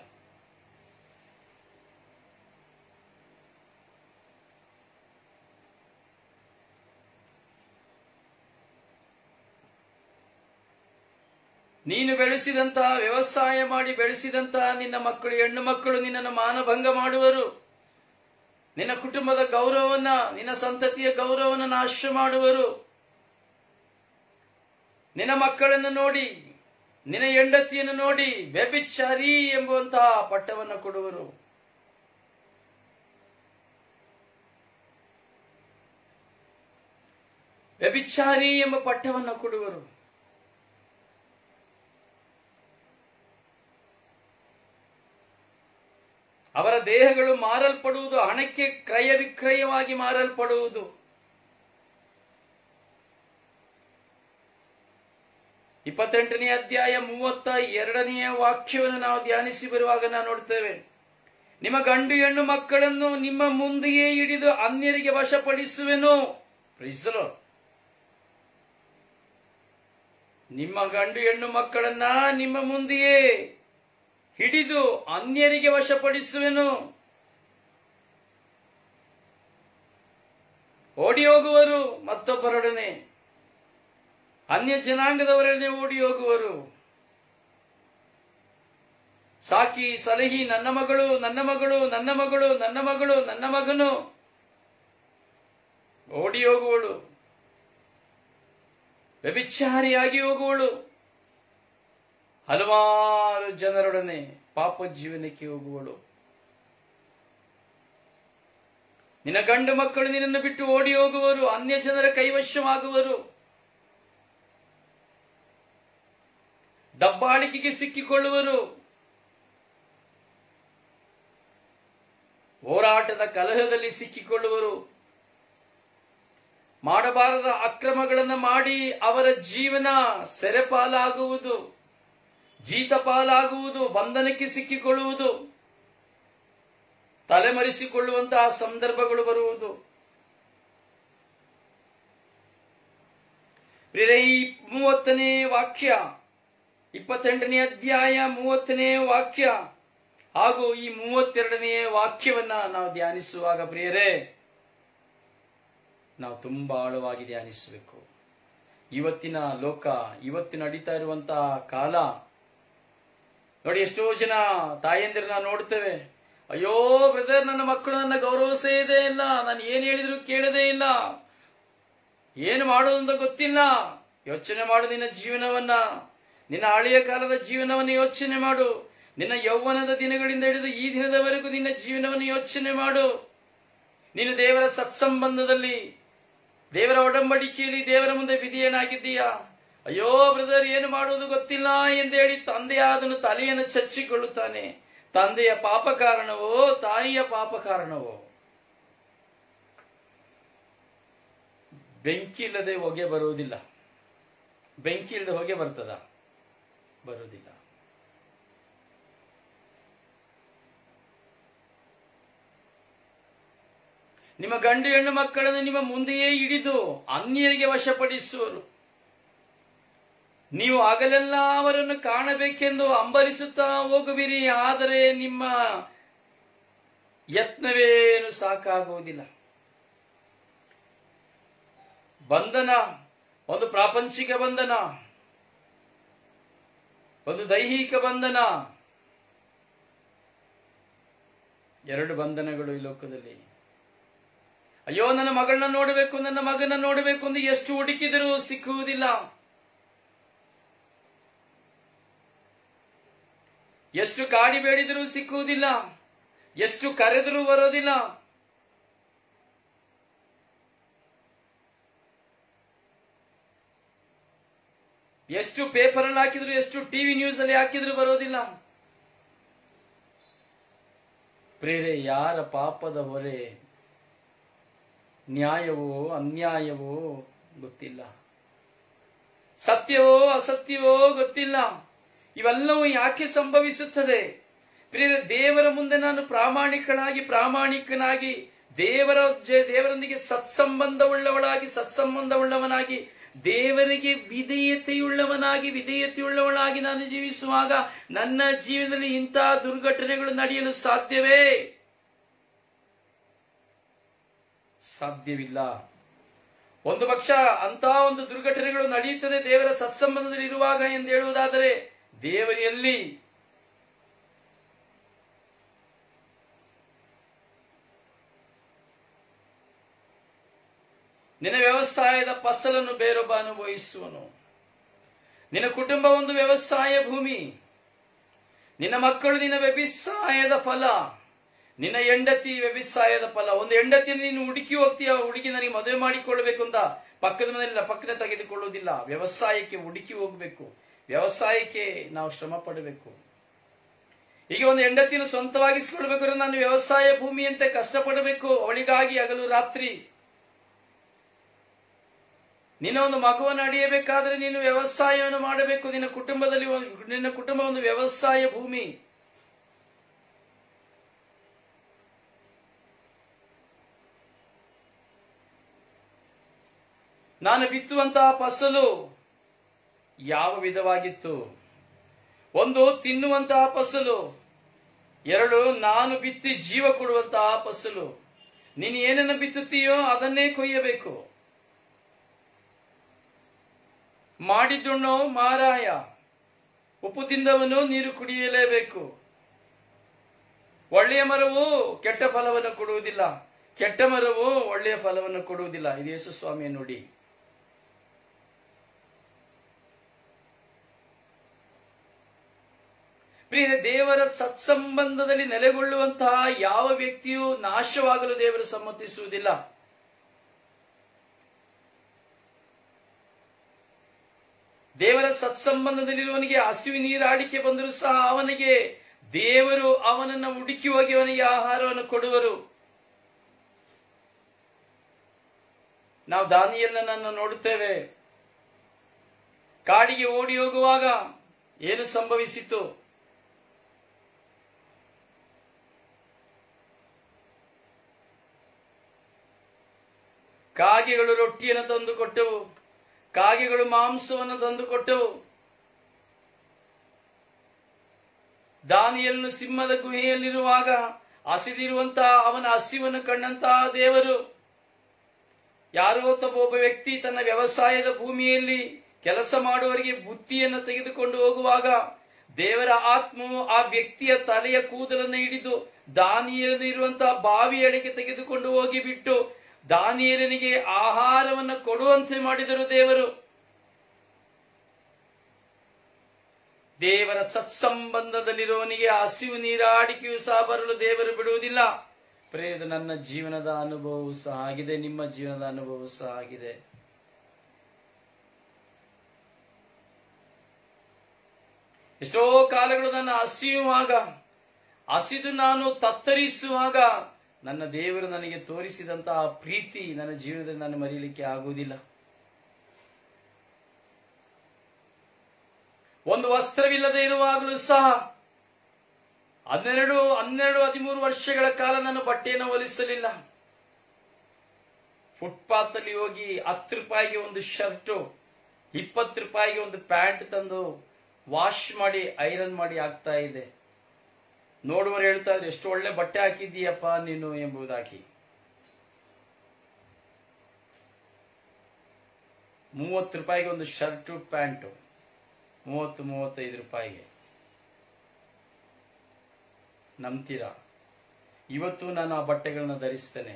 ನೀನು ಬೆಳೆಸಿದಂತಹ ವ್ಯವಸಾಯ ಮಾಡಿ ಬೆಳೆಸಿದಂತಹ ನಿನ್ನ ಮಕ್ಕಳು ಹೆಣ್ಣು ಮಕ್ಕಳು ನಿನ್ನನ್ನು ಮಾನಭಂಗ ಮಾಡುವರು ನಿನ್ನ ಕುಟುಂಬದ ಗೌರವವನ್ನ ನಿನ್ನ ಸಂತತಿಯ ಗೌರವವನ್ನು ನಾಶ ಮಾಡುವರು ನಿನ್ನ ಮಕ್ಕಳನ್ನು ನೋಡಿ ನಿನ್ನ ಹೆಂಡತಿಯನ್ನು ನೋಡಿ ವ್ಯಭಿಚಾರಿ ಎಂಬುವಂತಹ ಪಟ್ಟವನ್ನು ಕೊಡುವರು ವ್ಯಭಿಚಾರಿ ಎಂಬ ಪಟ್ಟವನ್ನು ಕೊಡುವರು ಅವರ ದೇಹಗಳು ಮಾರಲ್ಪಡುವುದು ಹಣಕ್ಕೆ ಕ್ರಯ ವಿಕ್ರಯವಾಗಿ ಮಾರಲ್ಪಡುವುದು ಇಪ್ಪತ್ತೆಂಟನೇ ಅಧ್ಯಾಯ ಮೂವತ್ತ ಎರಡನೆಯ ವಾಕ್ಯವನ್ನು ನಾವು ಧ್ಯಾನಿಸಿ ಬರುವಾಗ ನಾವು ನೋಡ್ತೇವೆ ನಿಮ್ಮ ಗಂಡು ಹೆಣ್ಣು ಮಕ್ಕಳನ್ನು ನಿಮ್ಮ ಮುಂದೆಯೇ ಹಿಡಿದು ಅನ್ಯರಿಗೆ ವಶಪಡಿಸುವೆನು ಪ್ರೀಸಲು ನಿಮ್ಮ ಗಂಡು ಹೆಣ್ಣು ಮಕ್ಕಳನ್ನ ನಿಮ್ಮ ಮುಂದೆಯೇ ಹಿಡಿದು ಅನ್ಯರಿಗೆ ವಶಪಡಿಸುವೆನು ಓಡಿ ಹೋಗುವರು ಮತ್ತೊಬ್ಬರೊಡನೆ ಅನ್ಯ ಜನಾಂಗದವರೊಡನೆ ಓಡಿ ಹೋಗುವರು ಸಾಕಿ ಸಲಹಿ ನನ್ನ ಮಗಳು ನನ್ನ ಮಗಳು ನನ್ನ ಮಗಳು ನನ್ನ ಮಗಳು ನನ್ನ ಮಗನು ಓಡಿ ಹೋಗುವಳು ವ್ಯಭಿಚಾರಿಯಾಗಿ ಹೋಗುವಳು ಹಲವಾರು ಜನರೊಡನೆ ಪಾಪ ಜೀವನಕ್ಕೆ ಹೋಗುವಳು ನಿನ್ನ ಗಂಡು ಮಕ್ಕಳು ನಿನ್ನನ್ನು ಬಿಟ್ಟು ಓಡಿ ಹೋಗುವರು ಅನ್ಯ ಜನರ ಕೈವಶವಾಗುವರು ದಬ್ಬಾಳಿಕೆಗೆ ಸಿಕ್ಕಿಕೊಳ್ಳುವರು ಹೋರಾಟದ ಕಲಹದಲ್ಲಿ ಸಿಕ್ಕಿಕೊಳ್ಳುವರು ಮಾಡಬಾರದ ಅಕ್ರಮಗಳನ್ನು ಮಾಡಿ ಅವರ ಜೀವನ ಸೆರೆಪಾಲಾಗುವುದು ಜೀತಪಾಲಾಗುವುದು ಬಂಧನಕ್ಕೆ ಸಿಕ್ಕಿಕೊಳ್ಳುವುದು ತಲೆಮರೆಸಿಕೊಳ್ಳುವಂತಹ ಸಂದರ್ಭಗಳು ಬರುವುದು ಪ್ರಿಯರೇ, ಈ ಮೂವತ್ತನೇ ವಾಕ್ಯ ಇಪ್ಪತ್ತೆಂಟನೇ ಅಧ್ಯಾಯ ಮೂವತ್ತನೇ ವಾಕ್ಯ ಹಾಗೂ ಈ ಮೂವತ್ತೆರಡನೇ ವಾಕ್ಯವನ್ನ ನಾವು ಧ್ಯಾನಿಸುವಾಗ ಪ್ರಿಯರೇ ನಾವು ತುಂಬಾ ಆಳವಾಗಿ ಧ್ಯಾನಿಸಬೇಕು ಇವತ್ತಿನ ಲೋಕ ಇವತ್ತಿನ ನಡೀತಾ ಇರುವಂತಹ ಕಾಲ ನೋಡಿ ಎಷ್ಟೋ ಜನ ತಾಯಂದಿರನ್ನ ನೋಡ್ತೇವೆ ಅಯ್ಯೋ ಬ್ರದರ್ ನನ್ನ ಮಕ್ಕಳು ನನ್ನ ಗೌರವಿಸೇ ಇದೆ ಇಲ್ಲ ನಾನು ಏನ್ ಹೇಳಿದ್ರು ಕೇಳದೇ ಇಲ್ಲ ಏನು ಮಾಡೋದು ಅಂತ ಗೊತ್ತಿಲ್ಲ ಯೋಚನೆ ಮಾಡು ನಿನ್ನ ಜೀವನವನ್ನ ನಿನ್ನ ಹಳೆಯ ಕಾಲದ ಜೀವನವನ್ನು ಯೋಚನೆ ಮಾಡು ನಿನ್ನ ಯೌವನದ ದಿನಗಳಿಂದ ಹಿಡಿದು ಈ ದಿನದವರೆಗೂ ನಿನ್ನ ಜೀವನವನ್ನು ಯೋಚನೆ ಮಾಡು ನೀನು ದೇವರ ಸತ್ಸಂಬಂಧದಲ್ಲಿ ದೇವರ ಒಡಂಬಡಿಕೆಯಲ್ಲಿ ದೇವರ ಮುಂದೆ ವಿಧಿಯನಾಗಿದ್ದೀಯಾ ಅಯ್ಯೋ ಬ್ರದರ್ ಏನು ಮಾಡುವುದು ಗೊತ್ತಿಲ್ಲ ಎಂದೇಳಿ ತಂದೆಯಾದನು ತಲೆಯನ್ನು ಚಚ್ಚಿಕೊಳ್ಳುತ್ತಾನೆ ತಂದೆಯ ಪಾಪ ಕಾರಣವೋ ತಾಯಿಯ ಪಾಪ ಕಾರಣವೋ ಬೆಂಕಿ ಇಲ್ಲದೆ ಹೊಗೆ ಬರುವುದಿಲ್ಲ ಬೆಂಕಿ ಇಲ್ಲದೆ ಹೊಗೆ ಬರ್ತದ ಬರುವುದಿಲ್ಲ ನಿಮ್ಮ ಗಂಡು ಹೆಣ್ಣು ಮಕ್ಕಳನ್ನು ನಿಮ್ಮ ಮುಂದೆಯೇ ಹಿಡಿದು ಅನ್ಯರಿಗೆ ವಶಪಡಿಸುವರು ನೀವು ಹಗಲೆಲ್ಲ ಅವರನ್ನು ಕಾಣಬೇಕೆಂದು ಅಂಬಲಿಸುತ್ತಾ ಹೋಗುವಿರಿ ಆದರೆ ನಿಮ್ಮ ಯತ್ನವೇನು ಸಾಕಾಗುವುದಿಲ್ಲ ಬಂಧನ ಒಂದು ಪ್ರಾಪಂಚಿಕ ಬಂಧನ ಒಂದು ದೈಹಿಕ ಬಂಧನ ಎರಡು ಬಂಧನಗಳು ಈ ಲೋಕದಲ್ಲಿ ಅಯ್ಯೋ ನನ್ನ ಮಗಳನ್ನ ನೋಡಬೇಕು ನನ್ನ ಮಗನ ನೋಡಬೇಕು ಎಂದು ಎಷ್ಟು ಹುಡುಕಿದರೂ ಸಿಕ್ಕುವುದಿಲ್ಲ ಎಷ್ಟು ಕಾಡಿ ಬೇಡಿದರೂ ಸಿಕ್ಕುವುದಿಲ್ಲ ಎಷ್ಟು ಕರೆದರೂ ಬರೋದಿಲ್ಲ ಎಷ್ಟು ಪೇಪರ್ ಅಲ್ಲಿ ಹಾಕಿದ್ರು ಎಷ್ಟು ಟಿವಿ ನ್ಯೂಸ್ ಅಲ್ಲಿ ಹಾಕಿದ್ರು ಬರೋದಿಲ್ಲ ಪ್ರೇರೆ ಯಾರ ಪಾಪದ ಹೊರೆ ನ್ಯಾಯವೋ ಅನ್ಯಾಯವೋ ಗೊತ್ತಿಲ್ಲ ಸತ್ಯವೋ ಅಸತ್ಯವೋ ಗೊತ್ತಿಲ್ಲ ಇವೆಲ್ಲವೂ ಯಾಕೆ ಸಂಭವಿಸುತ್ತದೆ ಪ್ರಿಯ ದೇವರ ಮುಂದೆ ನಾನು ಪ್ರಾಮಾಣಿಕನಾಗಿ ಪ್ರಾಮಾಣಿಕನಾಗಿ ದೇವರ ಜ- ದೇವರೊಂದಿಗೆ ಸತ್ಸಂಬಂಧವುಳ್ಳವಳಾಗಿ ಸತ್ಸಂಬಂಧವುಳ್ಳವನಾಗಿ ದೇವರಿಗೆ ವಿಧೇಯತೆಯುಳ್ಳವನಾಗಿ ವಿಧೇಯತೆಯುಳ್ಳವಳಾಗಿ ನಾನು ಜೀವಿಸುವಾಗ ನನ್ನ ಜೀವನದಲ್ಲಿ ಇಂತಹ ದುರ್ಘಟನೆಗಳು ನಡೆಯಲು ಸಾಧ್ಯವೇ ಸಾಧ್ಯವಿಲ್ಲ ಒಂದು ಪಕ್ಷ ಅಂತ ಒಂದು ದುರ್ಘಟನೆಗಳು ನಡೆಯುತ್ತದೆ ದೇವರ ಸತ್ಸಂಬಂಧದಲ್ಲಿ ಇರುವಾಗ ಎಂದು ಹೇಳುವುದಾದರೆ ದೇವರಲ್ಲಿ ನಿನ್ನ ವ್ಯವಸಾಯದ ಫಸಲನ್ನು ಬೇರೊಬ್ಬ ಅನುಭವಿಸುವನು ನಿನ್ನ ಕುಟುಂಬ ಒಂದು ವ್ಯವಸಾಯ ಭೂಮಿ ನಿನ್ನ ಮಕ್ಕಳು ನಿನ್ನ ವ್ಯವಸಾಯದ ಫಲ ನಿನ್ನ ಹೆಂಡತಿ ವ್ಯವಸಾಯದ ಫಲ ಒಂದು ಹೆಂಡತಿಯನ್ನು ನೀನು ಹುಡುಕಿ ಹೋಗ್ತೀಯ ಹುಡುಗಿ ನನಗೆ ಮದುವೆ ಮಾಡಿಕೊಳ್ಳಬೇಕು ಅಂತ ಪಕ್ಕದ ಮನೆಯಲ್ಲಿ ಪಕ್ಕನೆ ತೆಗೆದುಕೊಳ್ಳುವುದಿಲ್ಲ ವ್ಯವಸಾಯಕ್ಕೆ ಹುಡುಕಿ ಹೋಗ್ಬೇಕು ವ್ಯವಸಾಯಕ್ಕೆ ನಾವು ಶ್ರಮ ಪಡಬೇಕು ಈಗ ಒಂದು ಹೆಂಡತಿಯನ್ನು ಸ್ವಂತವಾಗಿಸಿಕೊಳ್ಬೇಕಾದ್ರೆ ನಾನು ವ್ಯವಸಾಯ ಭೂಮಿಯಂತೆ ಕಷ್ಟಪಡಬೇಕು ಅವಳಿಗಾಗಿ ಹಗಲು ರಾತ್ರಿ ನಿನ್ನ ಒಂದು ಮಗುವನ್ನು ಅಡಿಯಬೇಕಾದ್ರೆ ನೀನು ವ್ಯವಸಾಯವನ್ನು ಮಾಡಬೇಕು ನಿನ್ನ ಕುಟುಂಬದಲ್ಲಿ ಒಂದು- ನಿನ್ನ ಕುಟುಂಬ ಒಂದು ವ್ಯವಸಾಯ ಭೂಮಿ ನಾನು ಬಿತ್ತುವಂತಹ ಫಸಲು ಯಾವ ವಿಧವಾಗಿತ್ತು ಒಂದು ತಿನ್ನುವಂತಹ ಫಸಲು ಎರಡು ನಾನು ಬಿತ್ತಿ ಜೀವ ಕೊಡುವಂತಹ ಫಸಲು ನೀನು ಏನನ್ನು ಬಿತ್ತುತ್ತೀಯೋ ಅದನ್ನೇ ಕೊಯ್ಯಬೇಕು ಮಾಡಿದ್ದುಣ್ಣೋ ಮಾರಾಯ ಉಪ್ಪು ತಿಂದವನು ನೀರು ಕುಡಿಯಲೇಬೇಕು ಒಳ್ಳೆಯ ಮರವು ಕೆಟ್ಟ ಫಲವನ್ನು ಕೊಡುವುದಿಲ್ಲ ಕೆಟ್ಟ ಮರವು ಒಳ್ಳೆಯ ಫಲವನ್ನು ಕೊಡುವುದಿಲ್ಲ ಇದು ಯೇಸು ಸ್ವಾಮಿಯ ನುಡಿ ಪ್ರಿಯ ದೇವರ ಸತ್ಸಂಬಂಧದಲ್ಲಿ ನೆಲೆಗೊಳ್ಳುವಂತಹ ಯಾವ ವ್ಯಕ್ತಿಯೂ ನಾಶವಾಗಲು ದೇವರು ಸಮ್ಮತಿಸುವುದಿಲ್ಲ ದೇವರ ಸತ್ಸಂಬಂಧದಲ್ಲಿರುವವನಿಗೆ ಹಸಿವು ನೀರಾಡಿಕೆ ಬಂದರೂ ಸಹ ಅವನಿಗೆ ದೇವರು ಅವನನ್ನು ಹುಡುಕಿ ಹೋಗಿ ಅವನಿಗೆ ಆಹಾರವನ್ನು ಕೊಡುವರು ನಾವು ದಾನಿಯಲ್ಲನನ್ನು ನೋಡುತ್ತೇವೆ ಕಾಡಿಗೆ ಓಡಿ ಹೋಗುವಾಗ ಏನು ಸಂಭವಿಸಿತು ಕಾಗೆಗಳು ರೊಟ್ಟಿಯನ್ನು ತಂದು ಕೊಟ್ಟವು ಕಾಗೆಗಳು ಮಾಂಸವನ್ನು ತಂದು ಕೊಟ್ಟವು ದಾನಿಯನ್ನು ಸಿಂಹದ ಗುಹೆಯಲ್ಲಿರುವಾಗ ಹಸಿದಿರುವಂತಹ ಅವನ ಹಸಿವನ್ನು ಕಂಡಂತಹ ದೇವರು ಯಾರೋ ತಮ್ಮ ಒಬ್ಬ ವ್ಯಕ್ತಿ ತನ್ನ ವ್ಯವಸಾಯದ ಭೂಮಿಯಲ್ಲಿ ಕೆಲಸ ಮಾಡುವವರಿಗೆ ಬುತ್ತಿಯನ್ನು ತೆಗೆದುಕೊಂಡು ಹೋಗುವಾಗ ದೇವರ ಆತ್ಮವು ಆ ವ್ಯಕ್ತಿಯ ತಲೆಯ ಕೂದಲನ್ನು ಹಿಡಿದು ದಾನಿಯಲ್ಲಿ ಇರುವಂತಹ ಬಾವಿಯಡೆಗೆ ತೆಗೆದುಕೊಂಡು ಹೋಗಿ ಬಿಟ್ಟು ದಾನಿಯಲನಿಗೆ ಆಹಾರವನ್ನು ಕೊಡುವಂತೆ ಮಾಡಿದರು ದೇವರು ದೇವರ ಸತ್ಸಂಬಂಧದಲ್ಲಿರುವವನಿಗೆ ಹಸಿವು ನೀರಾಡಿಕೆಯೂ ಸಹ ಬರಲು ದೇವರು ಬಿಡುವುದಿಲ್ಲ ಪ್ರೇದು ನನ್ನ ಜೀವನದ ಅನುಭವವೂ ಸಹ ಆಗಿದೆ ನಿಮ್ಮ ಜೀವನದ ಅನುಭವವೂ ಸಹ ಆಗಿದೆ ಎಷ್ಟೋ ಕಾಲಗಳು ನನ್ನ ಹಸಿಯುವಾಗ ಹಸಿದು ನಾನು ತತ್ತರಿಸುವಾಗ ನನ್ನ ದೇವರು ನನಗೆ ತೋರಿಸಿದಂತಹ ಪ್ರೀತಿ ನನ್ನ ಜೀವನದಲ್ಲಿ ನಾನು ಮರೆಯಲಿಕ್ಕೆ ಆಗುವುದಿಲ್ಲ ಒಂದು ವಸ್ತ್ರವಿಲ್ಲದೆ ಇರುವಾಗಲೂ ಸಹ ಹನ್ನೆರಡು ಹನ್ನೆರಡು ಹದಿಮೂರು ವರ್ಷಗಳ ಕಾಲ ನಾನು ಬಟ್ಟೆಯನ್ನು ಹೊಲಿಸಲಿಲ್ಲ ಫುಟ್ಪಾತ್ ಅಲ್ಲಿ ಹೋಗಿ ಹತ್ತು ರೂಪಾಯಿಗೆ ಒಂದು ಶರ್ಟು ಇಪ್ಪತ್ತು ರೂಪಾಯಿಗೆ ಒಂದು ಪ್ಯಾಂಟ್ ತಂದು ವಾಶ್ ಮಾಡಿ ಐರನ್ ಮಾಡಿ ಹಾಕ್ತಾ ಇದೆ ನೋಡುವರು ಹೇಳ್ತಾ ಇದ್ರು ಎಷ್ಟು ಒಳ್ಳೆ ಬಟ್ಟೆ ಹಾಕಿದ್ದೀಯಪ್ಪ ನೀನು ಎಂಬುದಾಗಿ ಮೂವತ್ತು ರೂಪಾಯಿಗೆ ಒಂದು ಶರ್ಟು ಪ್ಯಾಂಟು ಮೂವತ್ತು ಮೂವತ್ತೈದು ರೂಪಾಯಿಗೆ ನಂಬ್ತೀರಾ ಇವತ್ತು ನಾನು ಆ ಬಟ್ಟೆಗಳನ್ನ ಧರಿಸ್ತೇನೆ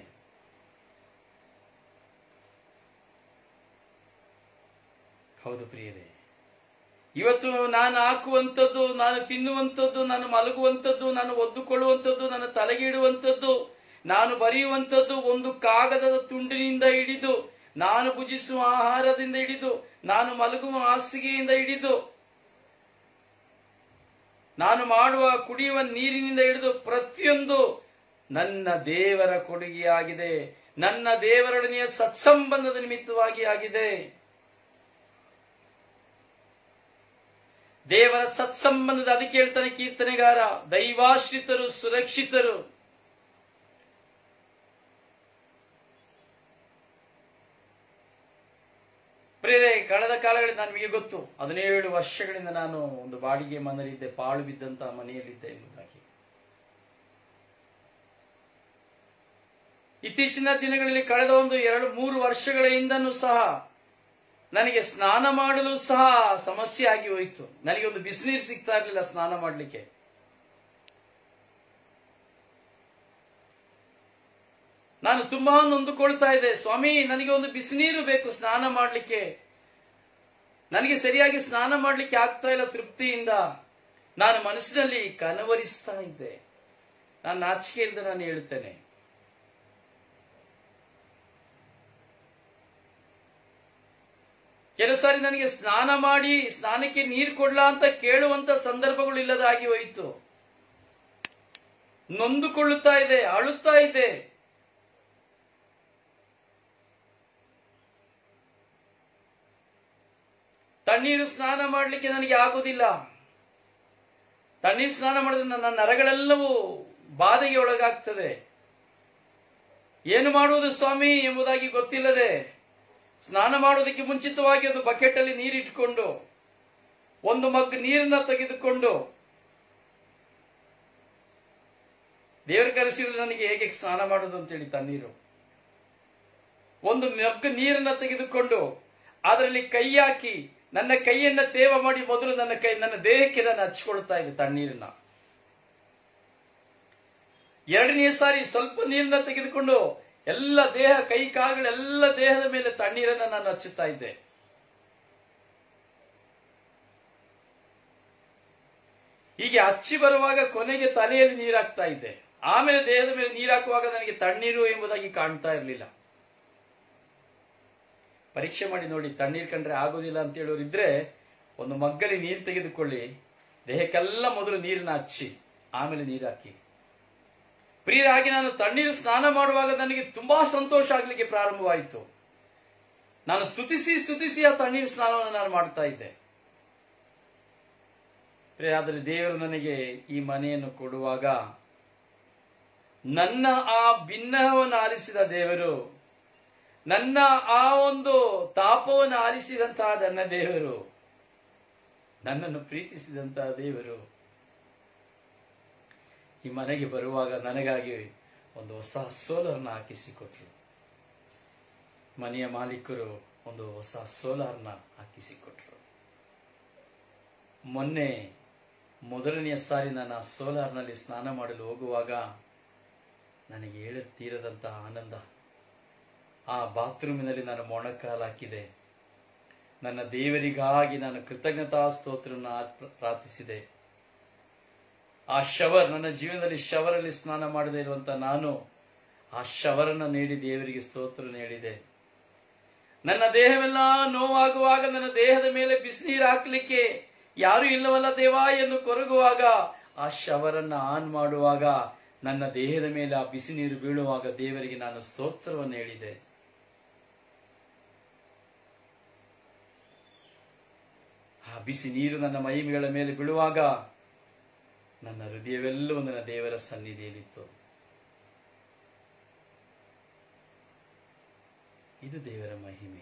ಹೌದು ಪ್ರಿಯರೇ ಇವತ್ತು ನಾನು ಹಾಕುವಂಥದ್ದು ನಾನು ತಿನ್ನುವಂಥದ್ದು ನಾನು ಮಲಗುವಂಥದ್ದು ನಾನು ಒದ್ದುಕೊಳ್ಳುವಂಥದ್ದು ನನ್ನ ತಲೆಗಿಡುವಂಥದ್ದು ನಾನು ಬರೆಯುವಂಥದ್ದು ಒಂದು ಕಾಗದದ ತುಂಡಿನಿಂದ ಹಿಡಿದು ನಾನು ಭುಜಿಸುವ ಆಹಾರದಿಂದ ಹಿಡಿದು ನಾನು ಮಲಗುವ ಹಾಸಿಗೆಯಿಂದ ಹಿಡಿದು ನಾನು ಮಾಡುವ ಕುಡಿಯುವ ನೀರಿನಿಂದ ಹಿಡಿದು ಪ್ರತಿಯೊಂದು ನನ್ನ ದೇವರ ಕೊಡುಗೆಯಾಗಿದೆ ನನ್ನ ದೇವರೊಡನೆಯ ಸತ್ಸಂಬಂಧದ ನಿಮಿತ್ತವಾಗಿ ಆಗಿದೆ ದೇವರ ಸತ್ಸಂಬಂಧದ ಅದಕ್ಕೆ ಹೇಳ್ತಾನೆ ಕೀರ್ತನೆಗಾರ ದೈವಾಶ್ರಿತರು ಸುರಕ್ಷಿತರು ಪ್ರೇರೆ ಕಳೆದ ಕಾಲಗಳಲ್ಲಿ ನಮಗೆ ಗೊತ್ತು ಹದಿನೇಳು ವರ್ಷಗಳಿಂದ ನಾನು ಒಂದು ಬಾಡಿಗೆ ಮನೆಯಲ್ಲಿದ್ದೆ ಪಾಳು ಬಿದ್ದಂತಹ ಮನೆಯಲ್ಲಿದ್ದೆ ಎಂಬುದಾಗಿ ಇತ್ತೀಚಿನ ದಿನಗಳಲ್ಲಿ ಕಳೆದ ಒಂದು ಎರಡು ಮೂರು ವರ್ಷಗಳ ಹಿಂದನೂ ಸಹ ನನಗೆ ಸ್ನಾನ ಮಾಡಲು ಸಹ ಸಮಸ್ಯೆ ಆಗಿ ಹೋಯಿತು ನನಗೆ ಒಂದು ಬಿಸಿನೀರು ಸಿಗ್ತಾ ಇರಲಿಲ್ಲ ಸ್ನಾನ ಮಾಡಲಿಕ್ಕೆ ನಾನು ತುಂಬಾ ನೊಂದುಕೊಳ್ತಾ ಇದ್ದೆ ಸ್ವಾಮಿ ನನಗೆ ಒಂದು ಬಿಸಿನೀರು ಬೇಕು ಸ್ನಾನ ಮಾಡಲಿಕ್ಕೆ ನನಗೆ ಸರಿಯಾಗಿ ಸ್ನಾನ ಮಾಡಲಿಕ್ಕೆ ಆಗ್ತಾ ಇಲ್ಲ ತೃಪ್ತಿಯಿಂದ ನಾನು ಮನಸ್ಸಿನಲ್ಲಿ ಕನವರಿಸ್ತಾ ಇದ್ದೆ ನಾನು ನಾಚಿಕೆಯಿಂದ ನಾನು ಹೇಳುತ್ತೇನೆ ಕೆಲವು ಸಾರಿ ನನಗೆ ಸ್ನಾನ ಮಾಡಿ ಸ್ನಾನಕ್ಕೆ ನೀರು ಕೊಡ್ಲಾ ಅಂತ ಕೇಳುವಂತ ಸಂದರ್ಭಗಳು ಇಲ್ಲದಾಗಿ ಹೋಯಿತು ನೊಂದುಕೊಳ್ಳುತ್ತಾ ಇದೆ ಅಳುತ್ತಾ ಇದೆ ತಣ್ಣೀರು ಸ್ನಾನ ಮಾಡಲಿಕ್ಕೆ ನನಗೆ ಆಗುವುದಿಲ್ಲ ತಣ್ಣೀರು ಸ್ನಾನ ಮಾಡಿದ್ರೆ ನನ್ನ ನರಗಳೆಲ್ಲವೂ ಬಾಧೆಗೆ ಒಳಗಾಗ್ತದೆ ಏನು ಮಾಡುವುದು ಸ್ವಾಮಿ ಎಂಬುದಾಗಿ ಗೊತ್ತಿಲ್ಲದೆ ಸ್ನಾನ ಮಾಡುವುದಕ್ಕೆ ಮುಂಚಿತವಾಗಿ ಒಂದು ಬಕೆಟ್ ಅಲ್ಲಿ ನೀರಿಟ್ಟುಕೊಂಡು ಒಂದು ಮಗ್ ನೀರನ್ನ ತೆಗೆದುಕೊಂಡು ದೇವರು ಕರೆಸಿದ್ರೆ ನನಗೆ ಹೇಗೆ ಸ್ನಾನ ಮಾಡೋದು ಅಂತೇಳಿ ತಣ್ಣೀರು ಒಂದು ಮಗ್ಗು ನೀರನ್ನ ತೆಗೆದುಕೊಂಡು ಅದರಲ್ಲಿ ಕೈ ಹಾಕಿ ನನ್ನ ಕೈಯನ್ನ ತೇವ ಮಾಡಿ ಮೊದಲು ನನ್ನ ಕೈ ನನ್ನ ದೇಹಕ್ಕೆ ನಾನು ಹಚ್ಕೊಳ್ತಾ ಇದ್ದೆ ತಣ್ಣೀರನ್ನ ಎರಡನೇ ಸಾರಿ ಸ್ವಲ್ಪ ನೀರನ್ನ ತೆಗೆದುಕೊಂಡು ಎಲ್ಲ ದೇಹ ಕೈ ಕಾಲುಗಳೆಲ್ಲ ದೇಹದ ಮೇಲೆ ತಣ್ಣೀರನ್ನ ನಾನು ಹಚ್ಚುತ್ತಾ ಇದ್ದೆ ಹೀಗೆ ಹಚ್ಚಿ ಬರುವಾಗ ಕೊನೆಗೆ ತಲೆಯಲ್ಲಿ ನೀರಾಗ್ತಾ ಇದ್ದೆ ಆಮೇಲೆ ದೇಹದ ಮೇಲೆ ನೀರಾಕುವಾಗ ನನಗೆ ತಣ್ಣೀರು ಎಂಬುದಾಗಿ ಕಾಣ್ತಾ ಇರಲಿಲ್ಲ ಪರೀಕ್ಷೆ ಮಾಡಿ ನೋಡಿ ತಣ್ಣೀರು ಕಂಡ್ರೆ ಆಗೋದಿಲ್ಲ ಅಂತ ಹೇಳೋರಿದ್ರೆ ಒಂದು ಮಗ್ಗಲಿ ನೀರು ತೆಗೆದುಕೊಳ್ಳಿ ದೇಹಕ್ಕೆಲ್ಲ ಮೊದಲು ನೀರನ್ನ ಹಚ್ಚಿ ಆಮೇಲೆ ನೀರು ಹಾಕಿ ಪ್ರಿಯರಾಗಿ ನಾನು ತಣ್ಣೀರು ಸ್ನಾನ ಮಾಡುವಾಗ ನನಗೆ ತುಂಬಾ ಸಂತೋಷ ಆಗ್ಲಿಕ್ಕೆ ಪ್ರಾರಂಭವಾಯಿತು ನಾನು ಸ್ತುತಿಸಿ ಸ್ತುತಿಸಿ ಆ ತಣ್ಣೀರು ಸ್ನಾನವನ್ನು ನಾನು ಮಾಡ್ತಾ ಇದ್ದೆ ಆದರೆ ದೇವರು ನನಗೆ ಈ ಮನೆಯನ್ನು ಕೊಡುವಾಗ ನನ್ನ ಆ ಭಿನ್ನವನ್ನು ಆಲಿಸಿದ ದೇವರು ನನ್ನ ಆ ಒಂದು ತಾಪವನ್ನು ಆಲಿಸಿದಂತಹ ನನ್ನ ದೇವರು ನನ್ನನ್ನು ಪ್ರೀತಿಸಿದಂತಹ ದೇವರು ಈ ಮನೆಗೆ ಬರುವಾಗ ನನಗಾಗಿ ಒಂದು ಹೊಸ ಸೋಲಾರ್ನ ಹಾಕಿಸಿಕೊಟ್ರು ಮನೆಯ ಮಾಲೀಕರು ಒಂದು ಹೊಸ ಸೋಲಾರ್ನ ಹಾಕಿಸಿಕೊಟ್ರು ಮೊನ್ನೆ ಮೊದಲನೆಯ ಸಾರಿ ನಾನು ಆ ಸೋಲಾರ್ನಲ್ಲಿ ಸ್ನಾನ ಮಾಡಲು ಹೋಗುವಾಗ ನನಗೆ ಹೇಳ ತೀರದಂತಹ ಆನಂದ ಆ ಬಾತ್ರೂಮಿನಲ್ಲಿ ನಾನು ಮೊಣಕಾಲು ಹಾಕಿದೆ ನನ್ನ ದೇವರಿಗಾಗಿ ನಾನು ಕೃತಜ್ಞತಾ ಸ್ತೋತ್ರವನ್ನು ಪ್ರಾರ್ಥಿಸಿದೆ ಆ ಶವರ್ ನನ್ನ ಜೀವನದಲ್ಲಿ ಶವರಲ್ಲಿ ಸ್ನಾನ ಮಾಡದೇ ಇರುವಂತ ನಾನು ಆ ಶವರನ್ನ ನೀಡಿ ದೇವರಿಗೆ ಸ್ತೋತ್ರ ನೀಡಿದೆ ನನ್ನ ದೇಹವೆಲ್ಲ ನೋವಾಗುವಾಗ ನನ್ನ ದೇಹದ ಮೇಲೆ ಬಿಸಿನೀರು ಹಾಕ್ಲಿಕ್ಕೆ ಯಾರು ಇಲ್ಲವಲ್ಲ ದೇವಾ ಎಂದು ಕೊರಗುವಾಗ ಆ ಶವರನ್ನ ಆನ್ ಮಾಡುವಾಗ ನನ್ನ ದೇಹದ ಮೇಲೆ ಆ ಬಿಸಿ ನೀರು ಬೀಳುವಾಗ ದೇವರಿಗೆ ನಾನು ಸ್ತೋತ್ರವನ್ನು ಹೇಳಿದೆ ಆ ಬಿಸಿ ನೀರು ನನ್ನ ಮೈಗಳ ಮೇಲೆ ಬೀಳುವಾಗ ನನ್ನ ಹೃದಯವೆಲ್ಲವೂ ನನ್ನ ದೇವರ ಸನ್ನಿಧಿಯಲ್ಲಿತ್ತು ಇದು ದೇವರ ಮಹಿಮೆ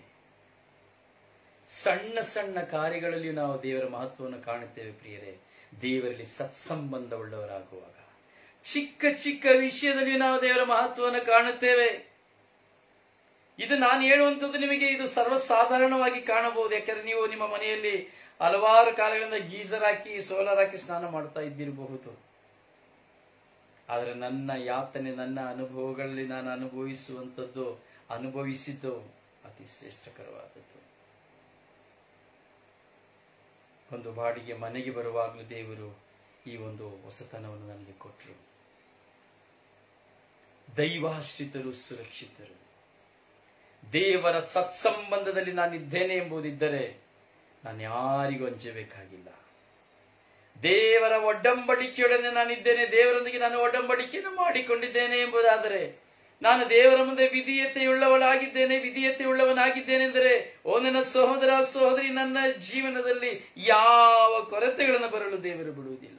ಸಣ್ಣ ಸಣ್ಣ ಕಾರ್ಯಗಳಲ್ಲಿ ನಾವು ದೇವರ ಮಹತ್ವವನ್ನು ಕಾಣುತ್ತೇವೆ ಪ್ರಿಯರೇ ದೇವರಲ್ಲಿ ಸತ್ಸಂಬಂಧವುಳ್ಳವರಾಗುವಾಗ ಚಿಕ್ಕ ಚಿಕ್ಕ ವಿಷಯದಲ್ಲಿ ನಾವು ದೇವರ ಮಹತ್ವವನ್ನು ಕಾಣುತ್ತೇವೆ ಇದು ನಾನು ಹೇಳುವಂಥದ್ದು ನಿಮಗೆ ಇದು ಸರ್ವಸಾಧಾರಣವಾಗಿ ಕಾಣಬಹುದು ಯಾಕಂದ್ರೆ ನೀವು ನಿಮ್ಮ ಮನೆಯಲ್ಲಿ ಹಲವಾರು ಕಾಲಗಳಿಂದ ಗೀಸರ್ ಹಾಕಿ ಸೋಲಾರ್ ಹಾಕಿ ಸ್ನಾನ ಮಾಡ್ತಾ ಇದ್ದಿರಬಹುದು ಆದರೆ ನನ್ನ ಯಾತನೆ ನನ್ನ ಅನುಭವಗಳಲ್ಲಿ ನಾನು ಅನುಭವಿಸುವಂಥದ್ದು ಅನುಭವಿಸಿದ್ದು ಅತಿ ಶ್ರೇಷ್ಠಕರವಾದದ್ದು ಒಂದು ಬಾಡಿಗೆ ಮನೆಗೆ ಬರುವಾಗಲೂ ದೇವರು ಈ ಒಂದು ಹೊಸತನವನ್ನು ನನಗೆ ಕೊಟ್ಟರು ದೈವಾಶ್ರಿತರು ಸುರಕ್ಷಿತರು ದೇವರ ಸತ್ಸಂಬಂಧದಲ್ಲಿ ನಾನಿದ್ದೇನೆ ಎಂಬುದಿದ್ದರೆ ನಾನು ಯಾರಿಗೂ ಅಂಜಬೇಕಾಗಿಲ್ಲ ದೇವರ ಒಡ್ಡಂಬಡಿಕೆಯೊಡನೆ ನಾನಿದ್ದೇನೆ ದೇವರೊಂದಿಗೆ ನಾನು ಒಡ್ಡಂಬಡಿಕೆಯನ್ನು ಮಾಡಿಕೊಂಡಿದ್ದೇನೆ ಎಂಬುದಾದರೆ ನಾನು ದೇವರ ಮುಂದೆ ವಿಧಿಯತೆಯುಳ್ಳವಳಾಗಿದ್ದೇನೆ ವಿಧಿಯತೆಯುಳ್ಳವನಾಗಿದ್ದೇನೆಂದರೆ ಓ ನನ್ನ ಸಹೋದರ ಸಹೋದರಿ ನನ್ನ ಜೀವನದಲ್ಲಿ ಯಾವ ಕೊರತೆಗಳನ್ನು ಬರಲು ದೇವರು ಬಿಡುವುದಿಲ್ಲ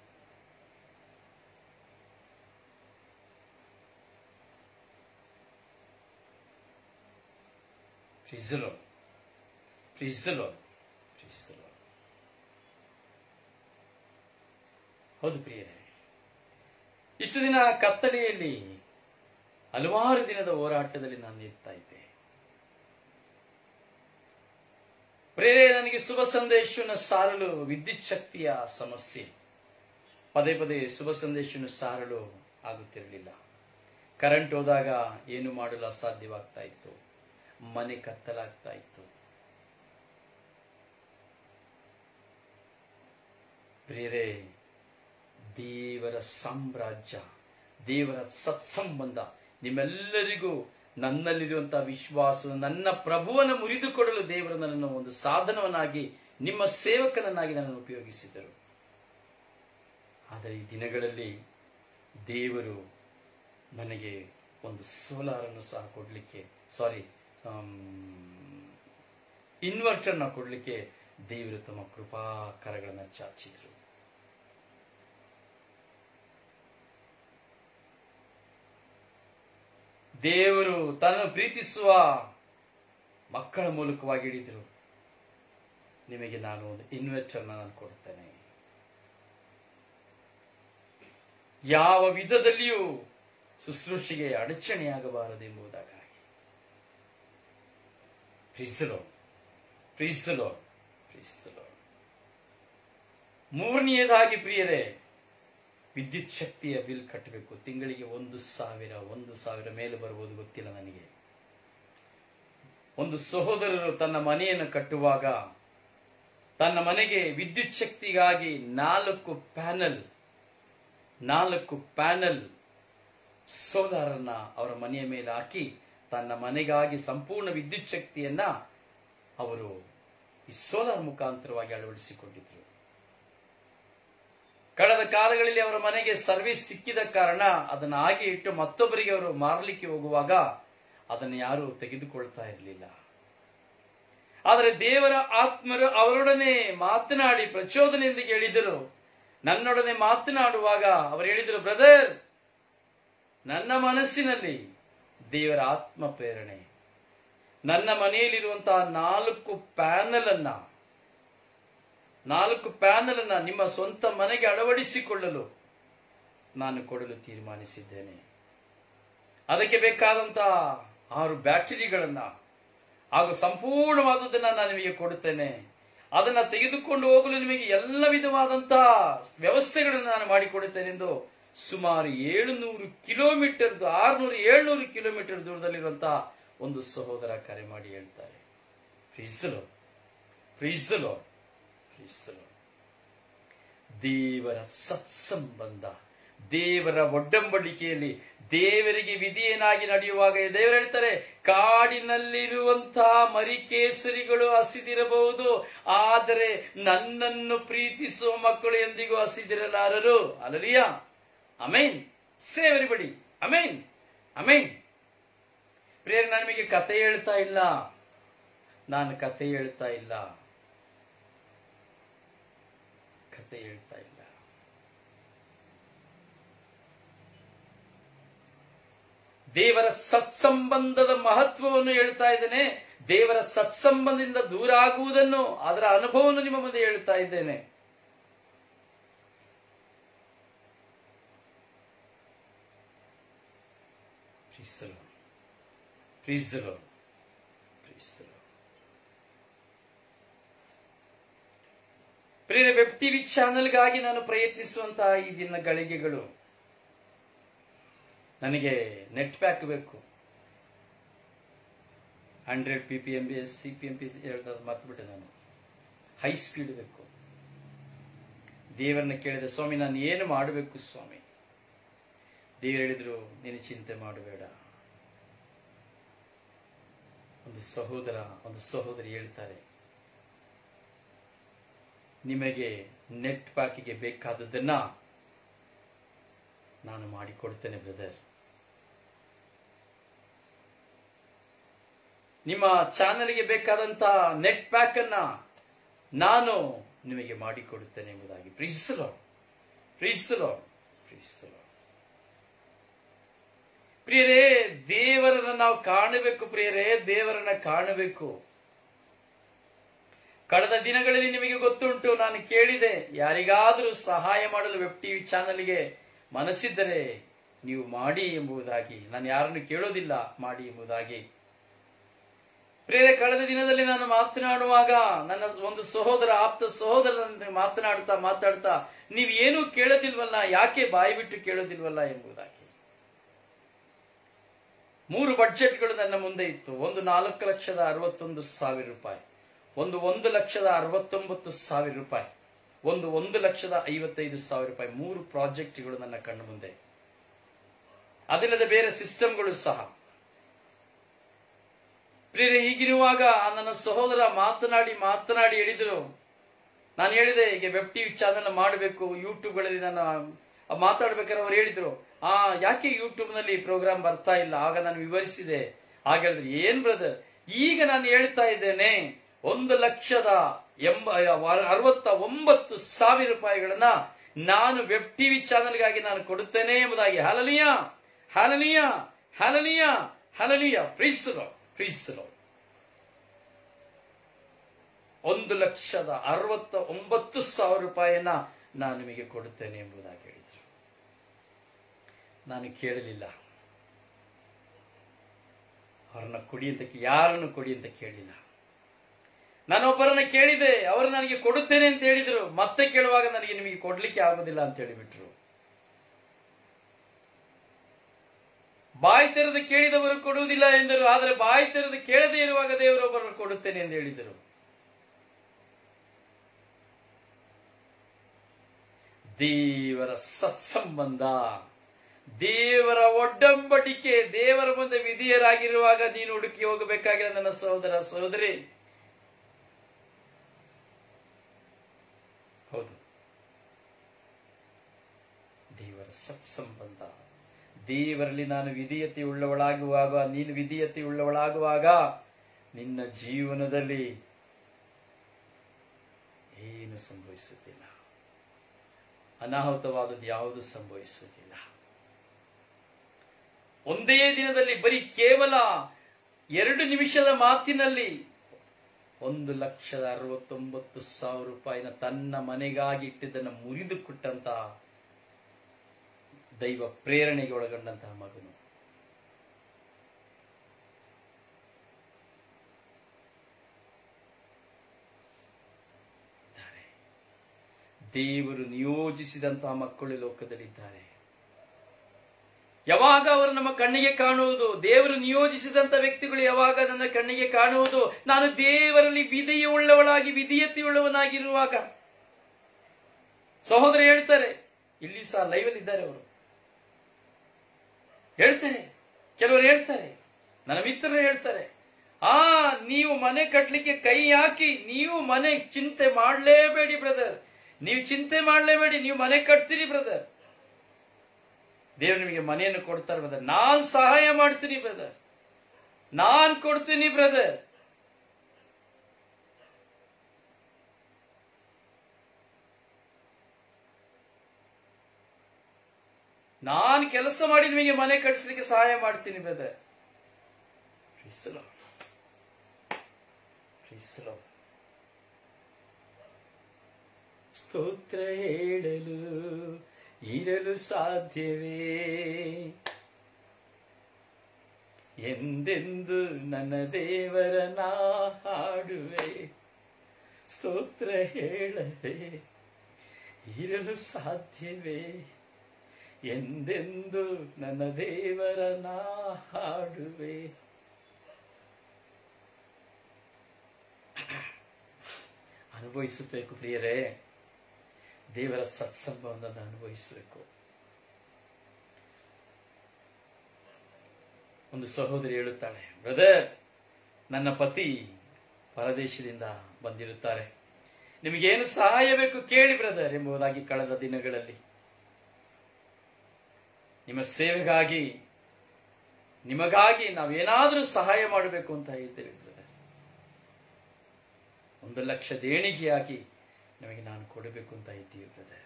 ಪ್ರಿಸಲೋ ಪ್ರಿಸಲೋ ಪ್ರಿಸಲೋ ಹೌದು ಪ್ರಿಯರೇ ಇಷ್ಟು ದಿನ ಕತ್ತಲೆಯಲ್ಲಿ ಹಲವಾರು ದಿನದ ಹೋರಾಟದಲ್ಲಿ ನಾನು ನಿಲ್ತಾ ಇದ್ದೆ ಪ್ರೇರೆ ನನಗೆ ಶುಭ ಸಂದೇಶವನ್ನು ಸಾರಲು ವಿದ್ಯುತ್ ಶಕ್ತಿಯ ಸಮಸ್ಯೆ ಪದೇ ಪದೇ ಶುಭ ಸಂದೇಶವನ್ನು ಸಾರಲು ಆಗುತ್ತಿರಲಿಲ್ಲ ಕರೆಂಟ್ ಹೋದಾಗ ಏನು ಮಾಡಲು ಅಸಾಧ್ಯವಾಗ್ತಾ ಇತ್ತು ಮನೆ ಕತ್ತಲಾಗ್ತಾ ಇತ್ತು ಪ್ರಿಯರೇ ದೇವರ ಸಾಮ್ರಾಜ್ಯ ದೇವರ ಸತ್ಸಂಬಂಧ ನಿಮ್ಮೆಲ್ಲರಿಗೂ ನನ್ನಲ್ಲಿರುವಂತಹ ವಿಶ್ವಾಸ ನನ್ನ ಪ್ರಭುವನ್ನು ಮುರಿದುಕೊಡಲು ದೇವರು ನನ್ನನ್ನು ಒಂದು ಸಾಧನವನ್ನಾಗಿ ನಿಮ್ಮ ಸೇವಕನನ್ನಾಗಿ ನನ್ನನ್ನು ಉಪಯೋಗಿಸಿದರು ಆದರೆ ಈ ದಿನಗಳಲ್ಲಿ ದೇವರು ನನಗೆ ಒಂದು ಸೋಲಾರನ್ನು ಸಹ ಕೊಡಲಿಕ್ಕೆ ಸಾರಿ ಇನ್ವರ್ಟರ್ನ ಕೊಡಲಿಕ್ಕೆ ದೇವರು ತಮ್ಮ ಕೃಪಾಕರಗಳನ್ನು ಚಾಚಿದ್ರು ದೇವರು ತನ್ನನ್ನು ಪ್ರೀತಿಸುವ ಮಕ್ಕಳ ಮೂಲಕವಾಗಿ ಹಿಡಿದರು ನಿಮಗೆ ನಾನು ಒಂದು ಇನ್ವೆಸ್ಟರ್ನ ನಾನು ಕೊಡ್ತೇನೆ ಯಾವ ವಿಧದಲ್ಲಿಯೂ ಶುಶ್ರೂಷೆಗೆ ಅಡಚಣೆಯಾಗಬಾರದೆಂಬುದಾಗಿ ಪ್ರೀಸಲೋ ಪ್ರೀಸಲೋ ಪ್ರೀಸಲೋ ಮೂರನೆಯದಾಗಿ ಪ್ರಿಯರೇ ವಿದ್ಯುತ್ ಶಕ್ತಿಯ ಬಿಲ್ ಕಟ್ಟಬೇಕು ತಿಂಗಳಿಗೆ ಒಂದು ಸಾವಿರ ಒಂದು ಸಾವಿರ ಮೇಲೆ ಬರುವುದು ಗೊತ್ತಿಲ್ಲ ನನಗೆ ಒಂದು ಸಹೋದರರು ತನ್ನ ಮನೆಯನ್ನು ಕಟ್ಟುವಾಗ ತನ್ನ ಮನೆಗೆ ವಿದ್ಯುತ್ ಶಕ್ತಿಗಾಗಿ ನಾಲ್ಕು ಪ್ಯಾನಲ್ ನಾಲ್ಕು ಪ್ಯಾನಲ್ ಸೋಲಾರ್ ಅನ್ನ ಅವರ ಮನೆಯ ಮೇಲೆ ಹಾಕಿ ತನ್ನ ಮನೆಗಾಗಿ ಸಂಪೂರ್ಣ ವಿದ್ಯುತ್ ಶಕ್ತಿಯನ್ನ ಅವರು ಈ ಸೋಲಾರ್ ಮುಖಾಂತರವಾಗಿ ಅಳವಡಿಸಿಕೊಂಡಿದ್ರು ಕಳೆದ ಕಾಲಗಳಲ್ಲಿ ಅವರ ಮನೆಗೆ ಸರ್ವಿಸ್ ಸಿಕ್ಕಿದ ಕಾರಣ ಅದನ್ನು ಹಾಗೆ ಇಟ್ಟು ಮತ್ತೊಬ್ಬರಿಗೆ ಅವರು ಮಾರಲಿಕ್ಕೆ ಹೋಗುವಾಗ ಅದನ್ನು ಯಾರು ತೆಗೆದುಕೊಳ್ತಾ ಇರಲಿಲ್ಲ ಆದರೆ ದೇವರ ಆತ್ಮರು ಅವರೊಡನೆ ಮಾತನಾಡಿ ಪ್ರಚೋದನೆಯಿಂದ ಹೇಳಿದರು ನನ್ನೊಡನೆ ಮಾತನಾಡುವಾಗ ಅವರು ಹೇಳಿದರು ಬ್ರದರ್ ನನ್ನ ಮನಸ್ಸಿನಲ್ಲಿ ದೇವರ ಆತ್ಮ ಪ್ರೇರಣೆ ನನ್ನ ಮನೆಯಲ್ಲಿರುವಂತಹ ನಾಲ್ಕು ಪ್ಯಾನಲ್ ಅನ್ನ ನಾಲ್ಕು ಪ್ಯಾನಲ್ ಅನ್ನ ನಿಮ್ಮ ಸ್ವಂತ ಮನೆಗೆ ಅಳವಡಿಸಿಕೊಳ್ಳಲು ನಾನು ಕೊಡಲು ತೀರ್ಮಾನಿಸಿದ್ದೇನೆ ಅದಕ್ಕೆ ಬೇಕಾದಂತಹ ಆರು ಬ್ಯಾಟರಿಗಳನ್ನ ಹಾಗೂ ಸಂಪೂರ್ಣವಾದದನ್ನ ನಾನು ನಿಮಗೆ ಕೊಡುತ್ತೇನೆ ಅದನ್ನ ತೆಗೆದುಕೊಂಡು ಹೋಗಲು ನಿಮಗೆ ಎಲ್ಲ ವಿಧವಾದಂತಹ ವ್ಯವಸ್ಥೆಗಳನ್ನು ನಾನು ಮಾಡಿಕೊಡುತ್ತೇನೆ ಎಂದು ಸುಮಾರು ಏಳುನೂರು ಕಿಲೋಮೀಟರ್ ಆರ್ನೂರು ಏಳ್ನೂರು ಕಿಲೋಮೀಟರ್ ದೂರದಲ್ಲಿರುವಂತಹ ಒಂದು ಸಹೋದರ ಕರೆ ಮಾಡಿ ಹೇಳ್ತಾರೆ ಫ್ರೀಸಲು ಫ್ರೀಸಲು ಫ್ರೀಸಲು ದೇವರ ಸತ್ಸಂಬಂಧ ದೇವರ ಒಡ್ಡಂಬಡಿಕೆಯಲ್ಲಿ ದೇವರಿಗೆ ವಿಧಿಯನಾಗಿ ನಡೆಯುವಾಗ ದೇವರು ಹೇಳ್ತಾರೆ ಕಾಡಿನಲ್ಲಿರುವಂತಹ ಮರಿಕೇಸರಿಗಳು ಹಸಿದಿರಬಹುದು ಆದರೆ ನನ್ನನ್ನು ಪ್ರೀತಿಸುವ ಮಕ್ಕಳು ಎಂದಿಗೂ ಹಸಿದಿರಲಾರರು ಅಲರಿಯಾ ಅಮೇನ್ ಸೇವರಿ ಬಡಿ ಅಮೇನ್ ಅಮೇನ್ ಪ್ರಿಯರ್ ನಾನು ನಿಮಗೆ ಕತೆ ಹೇಳ್ತಾ ಇಲ್ಲ ನಾನು ಕತೆ ಹೇಳ್ತಾ ಇಲ್ಲ ಕತೆ ಹೇಳ್ತಾ ಇಲ್ಲ ದೇವರ ಸತ್ಸಂಬಂಧದ ಮಹತ್ವವನ್ನು ಹೇಳ್ತಾ ಇದ್ದೇನೆ ದೇವರ ಸತ್ಸಂಬಂಧದಿಂದ ದೂರ ಆಗುವುದನ್ನು ಅದರ ಅನುಭವವನ್ನು ನಿಮ್ಮ ಮುಂದೆ ಹೇಳ್ತಾ ಇದ್ದೇನೆ ಪ್ರೀಸಲು ಪ್ರೀಸಲು ಪ್ರೀಸಲು ಪ್ರಿಯ ವೆಬ್ ಟಿವಿ ಚಾನೆಲ್ಗಾಗಿ ನಾನು ಪ್ರಯತ್ನಿಸುವಂತಹ ಈ ದಿನ ಗಳಿಗೆಗಳು ನನಗೆ ನೆಟ್ ಪ್ಯಾಕ್ ಬೇಕು hundred P P M B S C P M P ಹೇಳ್ತಾ ಮರ್ತ್ಬಿಟ್ಟೆ ನಾನು ಹೈ ಸ್ಪೀಡ್ ಬೇಕು ದೇವರನ್ನ ಕೇಳಿದೆ ಸ್ವಾಮಿ ನಾನು ಏನು ಮಾಡಬೇಕು ಸ್ವಾಮಿ ದೇವರು ಹೇಳಿದ್ರು ನೀನು ಚಿಂತೆ ಮಾಡಬೇಡ ಒಂದು ಸಹೋದರ ಒಂದು ಸಹೋದರಿ ಹೇಳ್ತಾರೆ ನಿಮಗೆ ನೆಟ್ ಪ್ಯಾಕಿಗೆ ಬೇಕಾದದ್ದನ್ನ ನಾನು ಮಾಡಿಕೊಡ್ತೇನೆ ಬ್ರದರ್ ನಿಮ್ಮ ಚಾನಲ್ಗೆ ಬೇಕಾದಂತ ನೆಟ್ ಪ್ಯಾಕ್ ಅನ್ನ ನಾನು ನಿಮಗೆ ಮಾಡಿಕೊಡುತ್ತೇನೆ ಎಂಬುದಾಗಿ ಪ್ರೀಸಲೋ ಪ್ರೀಸಲೋ ಪ್ರೀಸಲೋ ಪ್ರಿಯರೇ ದೇವರನ್ನ ನಾವು ಕಾಣಬೇಕು ಪ್ರಿಯರೇ ದೇವರನ್ನ ಕಾಣಬೇಕು ಕಳೆದ ದಿನಗಳಲ್ಲಿ ನಿಮಗೆ ಗೊತ್ತುಂಟು ನಾನು ಕೇಳಿದೆ ಯಾರಿಗಾದರೂ ಸಹಾಯ ಮಾಡಲು ವೆಬ್ ಟಿವಿ ಚಾನಲ್ಗೆ ಮನಸ್ಸಿದ್ದರೆ ನೀವು ಮಾಡಿ ಎಂಬುದಾಗಿ ನಾನು ಯಾರನ್ನು ಕೇಳೋದಿಲ್ಲ ಮಾಡಿ ಎಂಬುದಾಗಿ ಪ್ರೇರೆ ಕಳೆದ ದಿನದಲ್ಲಿ ನಾನು ಮಾತನಾಡುವಾಗ ನನ್ನ ಒಂದು ಸಹೋದರ ಆಪ್ತ ಸಹೋದರನ ಮಾತನಾಡ್ತಾ ಮಾತಾಡ್ತಾ ನೀವು ಏನೂ ಕೇಳೋದಿಲ್ವಲ್ಲ ಯಾಕೆ ಬಾಯಿ ಬಿಟ್ಟು ಕೇಳೋದಿಲ್ವಲ್ಲ ಎಂಬುದಾಗಿ ಮೂರು ಬಡ್ಜೆಟ್ಗಳು ನನ್ನ ಮುಂದೆ ಇತ್ತು ಒಂದು ನಾಲ್ಕು ಲಕ್ಷದ ಅರವತ್ತೊಂದು ಸಾವಿರ ರೂಪಾಯಿ ಒಂದು ಒಂದು ಲಕ್ಷದ ಅರವತ್ತೊಂಬತ್ತು ಸಾವಿರ ರೂಪಾಯಿ ಒಂದು ಒಂದು ಲಕ್ಷದ ಐವತ್ತೈದು ಸಾವಿರ ರೂಪಾಯಿ ಮೂರು ಪ್ರಾಜೆಕ್ಟ್ಗಳು ನನ್ನ ಕಣ್ಣು ಮುಂದೆ ಅದಲ್ಲದೆ ಬೇರೆ ಸಿಸ್ಟಮ್ಗಳು ಸಹ ಪ್ರಿಯರೇ ಹೀಗಿರುವಾಗ ನನ್ನ ಸಹೋದರ ಮಾತನಾಡಿ ಮಾತನಾಡಿ ಹೇಳಿದರು ನಾನು ಹೇಳಿದೆ ಈಗ ವೆಬ್ ಟಿವಿ ಚಾನೆಲ್ ಮಾಡಬೇಕು ಯೂಟ್ಯೂಬ್ಗಳಲ್ಲಿ ನಾನು ಮಾತಾಡ್ಬೇಕಾದ್ರೆ ಅವ್ರು ಹೇಳಿದ್ರು ಆ ಯಾಕೆ ಯೂಟ್ಯೂಬ್ ನಲ್ಲಿ ಪ್ರೋಗ್ರಾಮ್ ಬರ್ತಾ ಇಲ್ಲ ಆಗ ನಾನು ವಿವರಿಸಿದೆ ಆಗ ಹೇಳಿದ್ರು ಏನ್ ಬ್ರದರ್ ಈಗ ನಾನು ಹೇಳ್ತಾ ಇದ್ದೇನೆ ಒಂದು ಲಕ್ಷದ ಎಂಬ ಅರವತ್ತ ಒಂಬತ್ತು ಸಾವಿರ ರೂಪಾಯಿಗಳನ್ನ ನಾನು ವೆಬ್ ಟಿವಿ ಚಾನೆಲ್ಗಾಗಿ ನಾನು ಕೊಡುತ್ತೇನೆ ಎಂಬುದಾಗಿ ಹಲಲಿಯ ಹಲಲಿಯ ಹಲಲಿಯ ಹಲಲಿಯ ಪ್ರೀಸಲೋ ಪ್ರೀಸಲೋ ಒಂದು ಲಕ್ಷದ ಅರವತ್ತ ಒಂಬತ್ತು ಸಾವಿರ ರೂಪಾಯಿಯನ್ನ ನಾನು ನಿಮಗೆ ಕೊಡುತ್ತೇನೆ ಎಂಬುದಾಗಿ ಹೇಳಿದರು ನಾನು ಕೇಳಲಿಲ್ಲ ಅವ್ರನ್ನ ಕೊಡಿ ಅಂತ ಕೇ- ಯಾರನ್ನು ಕೊಡಿ ಅಂತ ಕೇಳಲಿಲ್ಲ ನಾನು ಒಬ್ಬರನ್ನ ಕೇಳಿದೆ ಅವರು ನನಗೆ ಕೊಡುತ್ತೇನೆ ಅಂತ ಹೇಳಿದರು ಮತ್ತೆ ಕೇಳುವಾಗ ನನಗೆ ನಿಮಗೆ ಕೊಡ್ಲಿಕ್ಕೆ ಆಗೋದಿಲ್ಲ ಅಂತ ಹೇಳಿಬಿಟ್ರು ಬಾಯಿ ತೆರೆದು ಕೇಳಿದವರು ಕೊಡುವುದಿಲ್ಲ ಎಂದರು ಆದರೆ ಬಾಯಿ ತೆರೆದು ಕೇಳದೇ ಇರುವಾಗ ದೇವರು ಒಬ್ಬರನ್ನು ಕೊಡುತ್ತೇನೆ ಎಂದು ಹೇಳಿದರು ದೇವರ ಸತ್ಸಂಬಂಧ ದೇವರ ಒಡ್ಡಂಬಡಿಕೆ ದೇವರ ಮುಂದೆ ವಿಧಿಯರಾಗಿರುವಾಗ ನೀನು ಹುಡುಕಿ ಹೋಗಬೇಕಾಗಿಲ್ಲ ನನ್ನ ಸಹೋದರ ಸಹೋದರಿ ಹೌದು ದೇವರ ಸತ್ಸಂಬಂಧ ದೇವರಲ್ಲಿ ನಾನು ವಿಧೇಯತೆ ಉಳ್ಳವಳಾಗುವಾಗ ನೀನು ವಿಧೇಯತೆ ಉಳ್ಳವಳಾಗುವಾಗ ನಿನ್ನ ಜೀವನದಲ್ಲಿ ಏನು ಸಂಭವಿಸುತ್ತಿಲ್ಲ ಅನಾಹುತವಾದದ್ದು ಯಾವುದು ಸಂಭವಿಸುವುದಿಲ್ಲ ಒಂದೇ ದಿನದಲ್ಲಿ ಬರೀ ಕೇವಲ ಎರಡು ನಿಮಿಷದ ಮಾತಿನಲ್ಲಿ ಒಂದು ಲಕ್ಷದ ಅರವತ್ತೊಂಬತ್ತು ಸಾವಿರ ರೂಪಾಯಿನ ತನ್ನ ಮನೆಗಾಗಿ ಇಟ್ಟಿದ್ದನ್ನು ಮುರಿದು ಕೊಟ್ಟಂತಹ ದೈವ ಪ್ರೇರಣೆಗೆ ಒಳಗೊಂಡಂತಹ ಮಗನು ಇದ್ದಾರೆ. ದೇವರು ನಿಯೋಜಿಸಿದಂತಹ ಮಕ್ಕಳು ಲೋಕದಲ್ಲಿದ್ದಾರೆ ಯಾವಾಗ ಅವರು ನಮ್ಮ ಕಣ್ಣಿಗೆ ಕಾಣುವುದು ದೇವರು ನಿಯೋಜಿಸಿದಂತ ವ್ಯಕ್ತಿಗಳು ಯಾವಾಗ ನನ್ನ ಕಣ್ಣಿಗೆ ಕಾಣುವುದು ನಾನು ದೇವರಲ್ಲಿ ವಿಧೇಯುಳ್ಳವಳಾಗಿ ವಿಧೇಯತೆಯುಳ್ಳವನಾಗಿರುವಾಗ ಸಹೋದರ ಹೇಳ್ತಾರೆ ಇಲ್ಲಿ ಸಹ ಲೈವಲ್ಲಿ ಇದ್ದಾರೆ ಅವರು ಹೇಳ್ತಾರೆ ಕೆಲವರು ಹೇಳ್ತಾರೆ ನನ್ನ ಮಿತ್ರರು ಹೇಳ್ತಾರೆ ಆ ನೀವು ಮನೆ ಕಟ್ಟಲಿಕ್ಕೆ ಕೈ ಹಾಕಿ ನೀವು ಮನೆ ಚಿಂತೆ ಮಾಡಲೇಬೇಡಿ ಬ್ರದರ್ ನೀವು ಚಿಂತೆ ಮಾಡಲೇಬೇಡಿ ನೀವು ಮನೆ ಕಟ್ತೀರಿ ಬ್ರದರ್ ದೇವರು ನಿಮಗೆ ಮನೆಯನ್ನು ಕೊಡ್ತಾರೆ ಬ್ರದರ್ ನಾನ್ ಸಹಾಯ ಮಾಡ್ತೀನಿ ಬ್ರದರ್ ನಾನ್ ಕೊಡ್ತೀನಿ ಬ್ರದರ್ ನಾನ್ ಕೆಲಸ ಮಾಡಿ ನಿಮಗೆ ಮನೆ ಕಟ್ಟಿಸ್ಲಿಕ್ಕೆ ಸಹಾಯ ಮಾಡ್ತೀನಿ ಬ್ರದರ್ ಸ್ತೋತ್ರ ಹೇಳಲು ಇರಲು ಸಾಧ್ಯವೇ ಎಂದೆಂದು ನನ್ನ ದೇವರ ನಾ ಹಾಡುವೆ ಸ್ತೋತ್ರ ಹೇಳದೆ ಇರಲು ಸಾಧ್ಯವೇ ಎಂದೆಂದು ನನ್ನ ದೇವರ ನಾ ಹಾಡುವೆ ಅನುಭವಿಸಬೇಕು ಪ್ರಿಯರೇ ದೇವರ ಸತ್ಸಂಬಂಧವನ್ನು ಅನುಭವಿಸಬೇಕು ಒಂದು ಸಹೋದರಿ ಹೇಳುತ್ತಾಳೆ ಬ್ರದರ್ ನನ್ನ ಪತಿ ಪರದೇಶದಿಂದ ಬಂದಿರುತ್ತಾರೆ ನಿಮಗೇನು ಸಹಾಯ ಬೇಕು ಕೇಳಿ ಬ್ರದರ್ ಎಂಬುದಾಗಿ ಕಳೆದ ದಿನಗಳಲ್ಲಿ ನಿಮ್ಮ ಸೇವೆಗಾಗಿ ನಿಮಗಾಗಿ ನಾವೇನಾದರೂ ಸಹಾಯ ಮಾಡಬೇಕು ಅಂತ ಹೇಳ್ತೇವೆ ಬ್ರದರ್ ಒಂದು ಲಕ್ಷ ದೇಣಿಗೆಯಾಗಿ ನಮಗೆ ನಾನು ಕೊಡಬೇಕು ಅಂತ ಇದ್ದೀವಿ ಬ್ರದರ್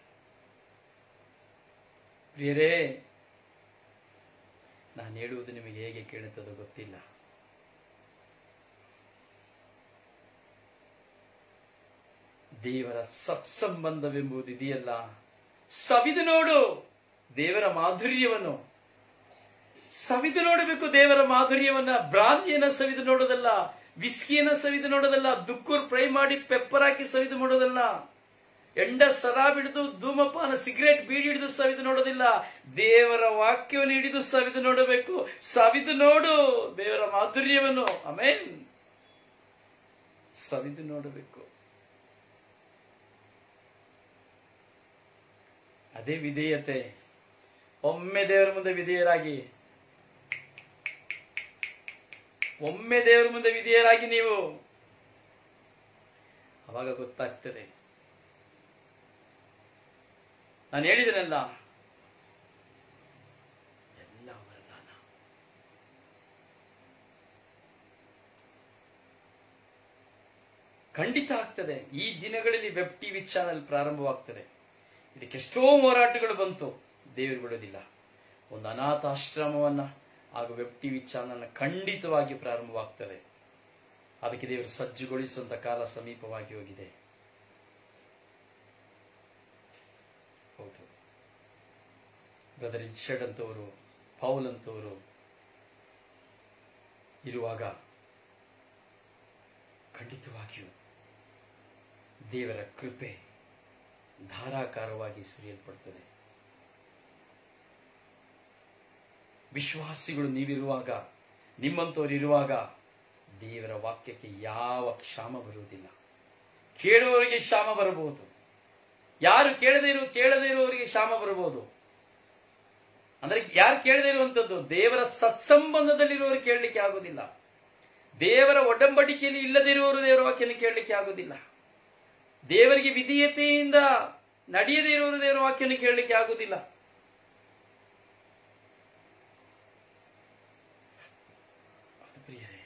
ಪ್ರಿಯರೇ ನಾನು ಹೇಳುವುದು ನಿಮಗೆ ಹೇಗೆ ಕೇಳುತ್ತದೋ ಗೊತ್ತಿಲ್ಲ ದೇವರ ಸತ್ಸಂಬಂಧವೆಂಬುದು ಇದೆಯಲ್ಲ ಸವಿದು ನೋಡು ದೇವರ ಮಾಧುರ್ಯವನ್ನು ಸವಿದು ನೋಡಬೇಕು ದೇವರ ಮಾಧುರ್ಯವನ್ನ ಬ್ರಾಂದಿಯನ್ನ ಸವಿದು ನೋಡೋದಲ್ಲ ವಿಸ್ಕಿಯನ್ನ ಸವಿದು ನೋಡೋದಲ್ಲ ದುಕ್ಕೂರ್ ಫ್ರೈ ಮಾಡಿ ಪೆಪ್ಪರ್ ಹಾಕಿ ಸವಿದು ನೋಡೋದಲ್ಲ ಎಂಡ ಸರ ಬಿಡಿದು ಧೂಮಪಾನ ಸಿಗರೇಟ್ ಬೀಡಿ ಹಿಡಿದು ಸವಿದು ನೋಡೋದಿಲ್ಲ ದೇವರ ವಾಕ್ಯವನ್ನು ಹಿಡಿದು ಸವಿದು ನೋಡಬೇಕು ಸವಿದು ನೋಡು ದೇವರ ಮಾಧುರ್ಯವನ್ನು ಆಮೇನ್ ಸವಿದು ನೋಡಬೇಕು ಅದೇ ವಿಧೇಯತೆ ಒಮ್ಮೆ ದೇವರ ಮುಂದೆ ವಿಧೇಯರಾಗಿ ಒಮ್ಮೆ ದೇವರ ಮುಂದೆ ವಿಧೇಯರಾಗಿ ನೀವು ಅವಾಗ ಗೊತ್ತಾಗ್ತದೆ ನಾನು ಹೇಳಿದನಲ್ಲ ಎಲ್ಲ ವರದಾನ ಖಂಡಿತ ಆಗ್ತದೆ ಈ ದಿನಗಳಲ್ಲಿ ವೆಬ್ ಟಿವಿ ಚಾನೆಲ್ ಪ್ರಾರಂಭವಾಗ್ತದೆ ಇದಕ್ಕೆಷ್ಟೋ ಹೋರಾಟಗಳು ಬಂತು ದೇವರು ಬಿಡೋದಿಲ್ಲ ಒಂದು ಅನಾಥಾಶ್ರಮವನ್ನ ಹಾಗೂ ವೆಬ್ ಟಿವಿ ಚಾನೆಲ್ನ ಖಂಡಿತವಾಗಿ ಪ್ರಾರಂಭವಾಗ್ತದೆ ಅದಕ್ಕೆ ದೇವರು ಸಜ್ಜುಗೊಳಿಸುವಂತ ಕಾಲ ಸಮೀಪವಾಗಿ ಹೋಗಿದೆ ಹೌದು ಬ್ರದರ್ ರಿಚರ್ಡ್ ಅಂತವರು ಪೌಲ್ ಅಂತವರು ಇರುವಾಗ ಖಂಡಿತವಾಗಿಯೂ ದೇವರ ಕೃಪೆ ಧಾರಾಕಾರವಾಗಿ ಸುರಿಯಲ್ಪಡ್ತದೆ ವಿಶ್ವಾಸಿಗಳು ನೀವಿರುವಾಗ ನಿಮ್ಮಂತವರು ಇರುವಾಗ ದೇವರ ವಾಕ್ಯಕ್ಕೆ ಯಾವ ಕ್ಷಾಮ ಬರುವುದಿಲ್ಲ ಕೇಳುವವರಿಗೆ ಕ್ಷಾಮ ಬರಬಹುದು ಯಾರು ಕೇಳದೇ ಇರು ಕೇಳದೇ ಇರುವವರಿಗೆ ಕ್ಷಾಮ ಬರಬಹುದು ಅಂದ್ರೆ ಯಾರು ಕೇಳದೇ ಇರುವಂತದ್ದು ದೇವರ ಸತ್ಸಂಬಂಧದಲ್ಲಿರುವವರು ಕೇಳಲಿಕ್ಕೆ ಆಗುದಿಲ್ಲ ದೇವರ ಒಡಂಬಡಿಕೆಯಲ್ಲಿ ಇಲ್ಲದಿರುವವರು ದೇವರ ವಾಕ್ಯನ ಕೇಳಲಿಕ್ಕೆ ಆಗುದಿಲ್ಲ ದೇವರಿಗೆ ವಿಧೇಯತೆಯಿಂದ ನಡೆಯದೇ ಇರುವವರು ದೇವರ ವಾಕ್ಯನ ಕೇಳಲಿಕ್ಕೆ ಆಗುದಿಲ್ಲ ಪ್ರಿಯರೇ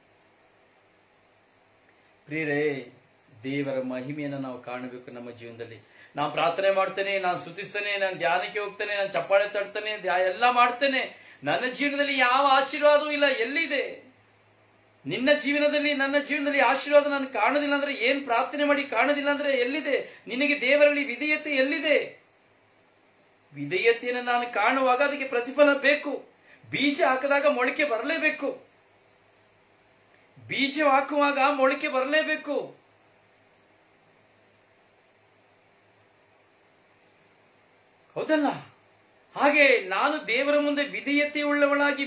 ಪ್ರಿಯರೇ ದೇವರ ಮಹಿಮೆಯನ್ನು ನಾವು ಕಾಣಬೇಕು ನಮ್ಮ ಜೀವನದಲ್ಲಿ ನಾನು ಪ್ರಾರ್ಥನೆ ಮಾಡ್ತೇನೆ ನಾನು ಸ್ತುತಿಸ್ತೇನೆ ನಾನು ಧ್ಯಾನಕ್ಕೆ ಹೋಗ್ತೇನೆ ನಾನು ಚಪ್ಪಾಳೆ ತಡ್ತೇನೆ ಧ್ಯ- ಎಲ್ಲ ಮಾಡ್ತೇನೆ ನನ್ನ ಜೀವನದಲ್ಲಿ ಯಾವ ಆಶೀರ್ವಾದವೂ ಇಲ್ಲ ಎಲ್ಲಿದೆ ನಿನ್ನ ಜೀವನದಲ್ಲಿ ನನ್ನ ಜೀವನದಲ್ಲಿ ಆಶೀರ್ವಾದ ನಾನು ಕಾಣೋದಿಲ್ಲ ಅಂದ್ರೆ ಏನ್ ಪ್ರಾರ್ಥನೆ ಮಾಡಿ ಕಾಣೋದಿಲ್ಲ ಅಂದ್ರೆ ಎಲ್ಲಿದೆ ನಿನಗೆ ದೇವರಲ್ಲಿ ವಿಧೇಯತೆ ಎಲ್ಲಿದೆ ವಿಧೇಯತೆಯನ್ನು ನಾನು ಕಾಣುವಾಗ ಅದಕ್ಕೆ ಪ್ರತಿಫಲ ಬೇಕು ಬೀಜ ಹಾಕಿದಾಗ ಮೊಳಕೆ ಬರಲೇಬೇಕು ಬೀಜ ಹಾಕುವಾಗ ಮೊಳಕೆ ಬರಲೇಬೇಕು ಹೌದಲ್ಲ ಹಾಗೆ ನಾನು ದೇವರ ಮುಂದೆ ವಿಧೇಯತೆಯುಳ್ಳವಳಾಗಿ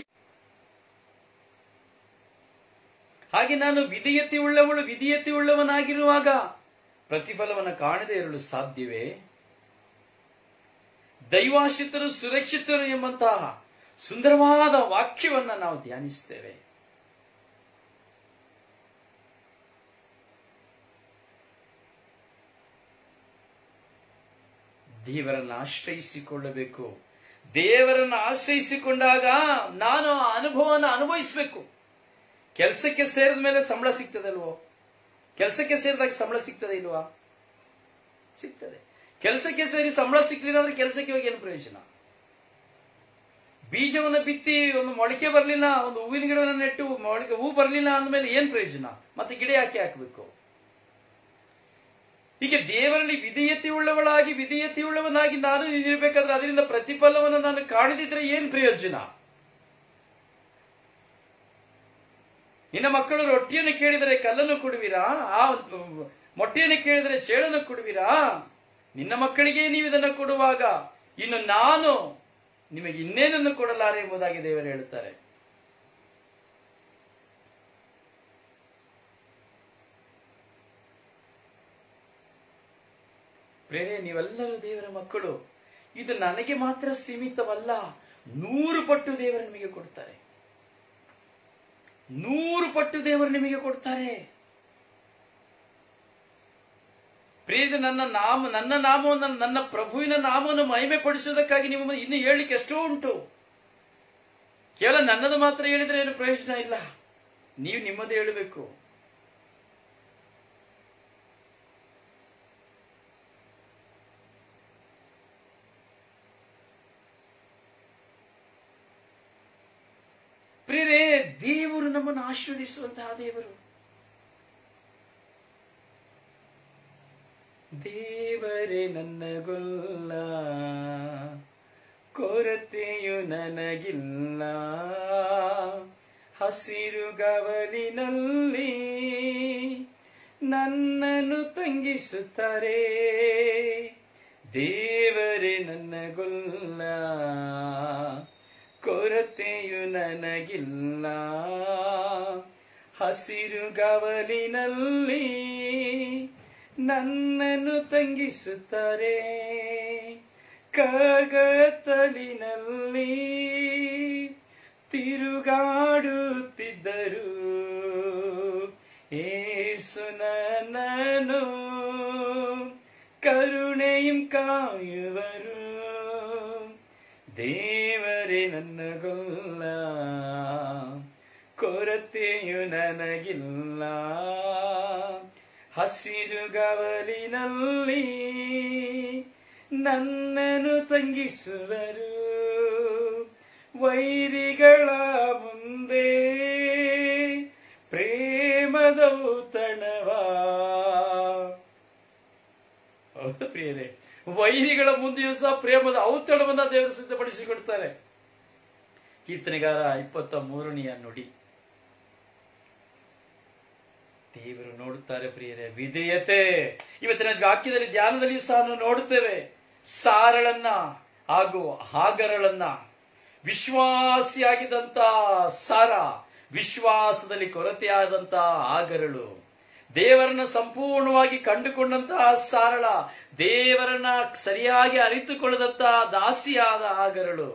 ಹಾಗೆ ನಾನು ವಿಧೇಯತೆಯುಳ್ಳವಳು ವಿಧೇಯತೆಯುಳ್ಳವನಾಗಿರುವಾಗ ಪ್ರತಿಫಲವನ್ನು ಕಾಣದೇ ಇರಲು ಸಾಧ್ಯವೇ ದೈವಾಶ್ರಿತರು ಸುರಕ್ಷಿತರು ಎಂಬಂತಹ ಸುಂದರವಾದ ವಾಕ್ಯವನ್ನ ನಾವು ಧ್ಯಾನಿಸ್ತೇವೆ ದೇವರನ್ನ ಆಶ್ರಯಿಸಿಕೊಳ್ಳಬೇಕು ದೇವರನ್ನ ಆಶ್ರಯಿಸಿಕೊಂಡಾಗ ನಾನು ಆ ಅನುಭವವನ್ನು ಅನುಭವಿಸಬೇಕು ಕೆಲಸಕ್ಕೆ ಸೇರಿದ ಮೇಲೆ ಸಂಬಳ ಸಿಗ್ತದಲ್ವೋ ಕೆಲಸಕ್ಕೆ ಸೇರಿದಾಗ ಸಂಬಳ ಸಿಗ್ತದೆ ಇಲ್ವಾ ಸಿಗ್ತದೆ ಕೆಲಸಕ್ಕೆ ಸೇರಿ ಸಂಬಳ ಸಿಕ್ಲಿಲ್ಲ ಅಂದ್ರೆ ಕೆಲಸಕ್ಕೆ ಹೋಗಿ ಏನು ಪ್ರಯೋಜನ ಬೀಜವನ್ನು ಬಿತ್ತಿ ಒಂದು ಮೊಳಕೆ ಬರಲಿಲ್ಲ ಒಂದು ಹೂವಿನ ಗಿಡವನ್ನು ನೆಟ್ಟು ಮೊಳಕೆ ಹೂ ಬರಲಿಲ್ಲ ಅಂದಮೇಲೆ ಏನ್ ಪ್ರಯೋಜನ ಮತ್ತೆ ಗಿಡ ಯಾಕೆ ಹಾಕಬೇಕು ಹೀಗೆ ದೇವರಲ್ಲಿ ವಿಧೇಯತೆ ಉಳ್ಳವಳಾಗಿ ವಿಧೇಯತೆ ಉಳ್ಳವನಾಗಿ ನಾನು ಇರಬೇಕಾದ್ರೆ ಅದರಿಂದ ಪ್ರತಿಫಲವನ್ನು ನಾನು ಕಾಣದಿದ್ರೆ ಏನ್ ಪ್ರಯೋಜನ ನಿನ್ನ ಮಕ್ಕಳು ರೊಟ್ಟಿಯನ್ನು ಕೇಳಿದರೆ ಕಲ್ಲನ್ನು ಕೊಡುವಿರಾ ಆ ಮೊಟ್ಟೆಯನ್ನು ಕೇಳಿದರೆ ಚೇಳನ್ನು ಕೊಡುವಿರಾ ನಿನ್ನ ಮಕ್ಕಳಿಗೆ ನೀವು ಇದನ್ನು ಕೊಡುವಾಗ ಇನ್ನು ನಾನು ನಿಮಗೆ ಇನ್ನೇನನ್ನು ಕೊಡಲಾರೆ ಎಂಬುದಾಗಿ ದೇವರು ಹೇಳುತ್ತಾರೆ ಪ್ರೇರೆ ನೀವೆಲ್ಲರೂ ದೇವರ ಮಕ್ಕಳು ಇದು ನನಗೆ ಮಾತ್ರ ಸೀಮಿತವಲ್ಲ ನೂರು ಪಟ್ಟು ದೇವರು ನಿಮಗೆ ಕೊಡ್ತಾರೆ ನೂರು ಪಟ್ಟು ದೇವರು ನಿಮಗೆ ಕೊಡ್ತಾರೆ ಪ್ರಿಯದ ನನ್ನ ನಾಮ ನನ್ನ ನಾಮವನ್ನು ನನ್ನ ಪ್ರಭುವಿನ ನಾಮವನ್ನು ಮಹಿಮೆ ಪಡಿಸುವುದಕ್ಕಾಗಿ ನಿಮ್ಮ ಇನ್ನು ಹೇಳಲಿಕ್ಕೆ ಎಷ್ಟೋ ಉಂಟು ಕೇವಲ ನನ್ನದು ಮಾತ್ರ ಹೇಳಿದ್ರೆ ಏನು ಪ್ರಯೋಜನ ಇಲ್ಲ ನೀವು ನಿಮ್ಮದು ಹೇಳಬೇಕು ಪ್ರಿಯರೇ ದೇವರು ನಮ್ಮನ್ನು ಆಶೀರ್ವದಿಸುವಂತಹ ದೇವರು ದೇವರೇ ನನ್ನ ಗೊಲ್ಲ ಕೊರತೆಯು ನನಗಿಲ್ಲ ಹಸಿರು ಗವಲಿನಲ್ಲಿ ನನ್ನನ್ನು ತಂಗಿಸುತ್ತಾರೆ ದೇವರೇ ನನ್ನ ಗೊಲ್ಲ ಕೊರತೆಯು ನನಗಿಲ್ಲ ಹಸಿರು ಗವಲಿನಲ್ಲಿ ನನ್ನನ್ನು ತಂಗಿಸುತ್ತಾರೆ ಕಗತಲಿನಲ್ಲಿ ತಿರುಗಾಡುತ್ತಿದ್ದರು ಏಸು ನನ್ನನು ಕರುಣೆയും ಕಾಯುವರು ದೇವರೇ ನನ್ನ ಗೊಲ್ಲ ಕೊರತೆಯು ನನಗಿಲ್ಲ ಹಸಿರು ಗವಲಿನಲ್ಲಿ ನನ್ನನ್ನು ತಂಗಿಸುವರು ವೈರಿಗಳ ಮುಂದೆ ಪ್ರೇಮದೌತಣವಾ ಹೌದು ಪ್ರಿಯರೇ ವೈರಿಗಳ ಮುಂದೆಯೂ ಸಹ ಪ್ರೇಮದ ಔತಣವನ್ನ ದೇವರು ಸಿದ್ಧಪಡಿಸಿಕೊಡ್ತಾರೆ ಕೀರ್ತನೆಗಾರ ಇಪ್ಪತ್ತ ಮೂರನೆಯ ನುಡಿ ದೇವರು ನೋಡುತ್ತಾರೆ ಪ್ರಿಯರೇ ವಿಧೇಯತೆ ಇವತ್ತಿನ ವಾಕ್ಯದಲ್ಲಿ ಧ್ಯಾನದಲ್ಲಿ ಸಹ ನಾವು ನೋಡುತ್ತೇವೆ ಸಾರಳನ್ನ ಹಾಗೂ ಹಾಗರಳನ್ನ ವಿಶ್ವಾಸಿಯಾಗಿದ್ದಂತ ಸಾರ ವಿಶ್ವಾಸದಲ್ಲಿ ಕೊರತೆಯಾದಂತ ಆಗರಳು ದೇವರನ್ನ ಸಂಪೂರ್ಣವಾಗಿ ಕಂಡುಕೊಂಡಂತಹ ಸಾರಳ ದೇವರನ್ನ ಸರಿಯಾಗಿ ಅರಿತುಕೊಳ್ಳದಂತಹ ದಾಸಿಯಾದ ಆಗರಳು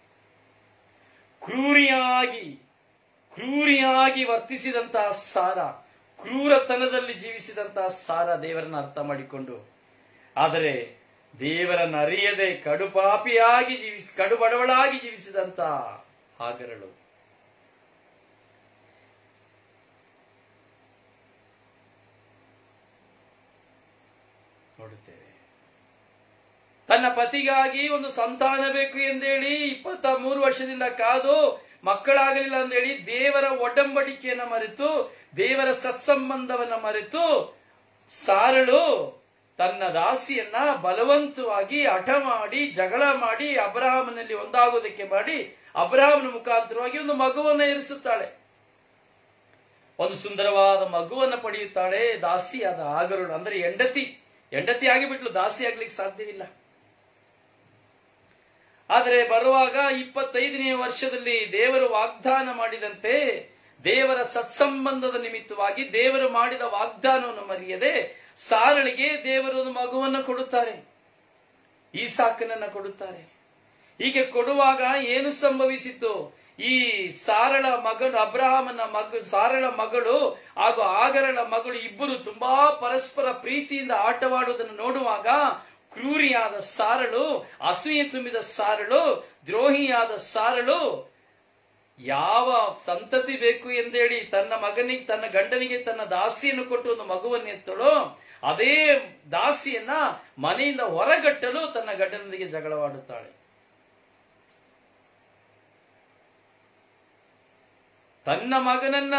ಕ್ರೂರಿಯಾಗಿ ಕ್ರೂರಿಯಾಗಿ ವರ್ತಿಸಿದಂತಹ ಸಾರ ಕ್ರೂರತನದಲ್ಲಿ ಜೀವಿಸಿದಂತಹ ಸಾರ ದೇವರನ್ನ ಅರ್ಥ ಮಾಡಿಕೊಂಡು ಆದರೆ ದೇವರನ್ನ ಅರಿಯದೆ ಕಡುಪಾಪಿಯಾಗಿ ಜೀವಿಸಿ ಕಡುಬಡವಳಾಗಿ ಜೀವಿಸಿದಂತ ಹಾಗರಳು ನೋಡುತ್ತೇವೆ ತನ್ನ ಪತಿಗಾಗಿ ಒಂದು ಸಂತಾನ ಬೇಕು ಎಂದೇಳಿ ಇಪ್ಪತ್ತ ಮೂರು ವರ್ಷದಿಂದ ಕಾದು ಮಕ್ಕಳಾಗಲಿಲ್ಲ ಅಂದೇಳಿ ದೇವರ ಒಡಂಬಡಿಕೆಯನ್ನ ಮರೆತು ದೇವರ ಸತ್ಸಂಬಂಧವನ್ನ ಮರೆತು ಸಾರಳು ತನ್ನ ದಾಸಿಯನ್ನ ಬಲವಂತವಾಗಿ ಹಠ ಮಾಡಿ ಜಗಳ ಮಾಡಿ ಅಬ್ರಹಾಮನಲ್ಲಿ ಒಂದಾಗೋದಕ್ಕೆ ಮಾಡಿ ಅಬ್ರಹಾಮನ ಮುಖಾಂತರವಾಗಿ ಒಂದು ಮಗುವನ್ನ ಇರಿಸುತ್ತಾಳೆ ಒಂದು ಸುಂದರವಾದ ಮಗುವನ್ನ ಪಡೆಯುತ್ತಾಳೆ ದಾಸಿಯಾದ ಆಗರುಳು ಅಂದ್ರೆ ಹೆಂಡತಿ ಹೆಂಡತಿ ಆಗಿಬಿಟ್ಲು ದಾಸಿ ಆಗ್ಲಿಕ್ಕೆ ಸಾಧ್ಯವಿಲ್ಲ ಆದರೆ ಬರುವಾಗ ಇಪ್ಪತ್ತೈದನೇ ವರ್ಷದಲ್ಲಿ ದೇವರು ವಾಗ್ದಾನ ಮಾಡಿದಂತೆ ದೇವರ ಸತ್ಸಂಬಂಧದ ನಿಮಿತ್ತವಾಗಿ ದೇವರು ಮಾಡಿದ ವಾಗ್ದಾನವನ್ನು ಮರೆಯದೆ ಸಾರಳಿಗೆ ದೇವರು ಒಂದು ಮಗುವನ್ನು ಕೊಡುತ್ತಾರೆ ಈ ಸಾಕನನ್ನ ಕೊಡುತ್ತಾರೆ ಹೀಗೆ ಕೊಡುವಾಗ ಏನು ಸಂಭವಿಸಿತು ಈ ಸಾರಳ ಮಗಳು ಅಬ್ರಹಾಮನ ಮಗ ಸಾರಳ ಮಗಳು ಹಾಗೂ ಆಗರಳ ಮಗಳು ಇಬ್ಬರು ತುಂಬಾ ಪರಸ್ಪರ ಪ್ರೀತಿಯಿಂದ ಆಟವಾಡುವುದನ್ನು ನೋಡುವಾಗ ಕ್ರೂರಿಯಾದ ಸಾರಳು ಅಸೂಯೆ ತುಂಬಿದ ಸಾರಳು ದ್ರೋಹಿಯಾದ ಸಾರಳು ಯಾವ ಸಂತತಿ ಬೇಕು ಎಂದೇಳಿ ತನ್ನ ಮಗನಿಗೆ ತನ್ನ ಗಂಡನಿಗೆ ತನ್ನ ದಾಸಿಯನ್ನು ಕೊಟ್ಟು ಒಂದು ಮಗುವನ್ನು ಎತ್ತಳು ಅದೇ ದಾಸಿಯನ್ನ ಮನೆಯಿಂದ ಹೊರಗಟ್ಟಲು ತನ್ನ ಗಂಡನೊಂದಿಗೆ ಜಗಳವಾಡುತ್ತಾಳೆ ತನ್ನ ಮಗನನ್ನ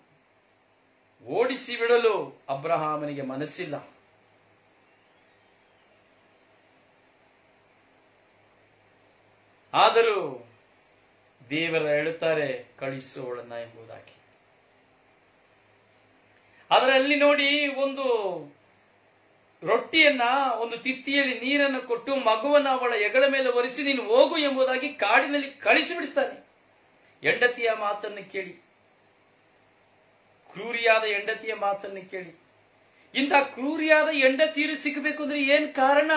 ಓಡಿಸಿ ಬಿಡಲು ಅಬ್ರಹಾಮನಿಗೆ ಮನಸ್ಸಿಲ್ಲ ಆದರೂ ದೇವರ ಹೇಳುತ್ತಾರೆ ಕಳಿಸುವಳನ್ನ ಎಂಬುದಾಗಿ ಅದರಲ್ಲಿ ನೋಡಿ ಒಂದು ರೊಟ್ಟಿಯನ್ನ ಒಂದು ತಿತ್ತಿಯಲ್ಲಿ ನೀರನ್ನು ಕೊಟ್ಟು ಮಗುವನ್ನ ಅವಳ ಎಗಳ ಮೇಲೆ ಒರೆಸಿ ನೀನು ಹೋಗು ಎಂಬುದಾಗಿ ಕಾಡಿನಲ್ಲಿ ಕಳಿಸಿಬಿಡ್ತಾನೆ ಹೆಂಡತಿಯ ಮಾತನ್ನು ಕೇಳಿ ಕ್ರೂರಿಯಾದ ಹೆಂಡತಿಯ ಮಾತನ್ನು ಕೇಳಿ ಇಂಥ ಕ್ರೂರಿಯಾದ ಹೆಂಡತಿಯರು ಸಿಗಬೇಕು ಅಂದ್ರೆ ಏನ್ ಕಾರಣ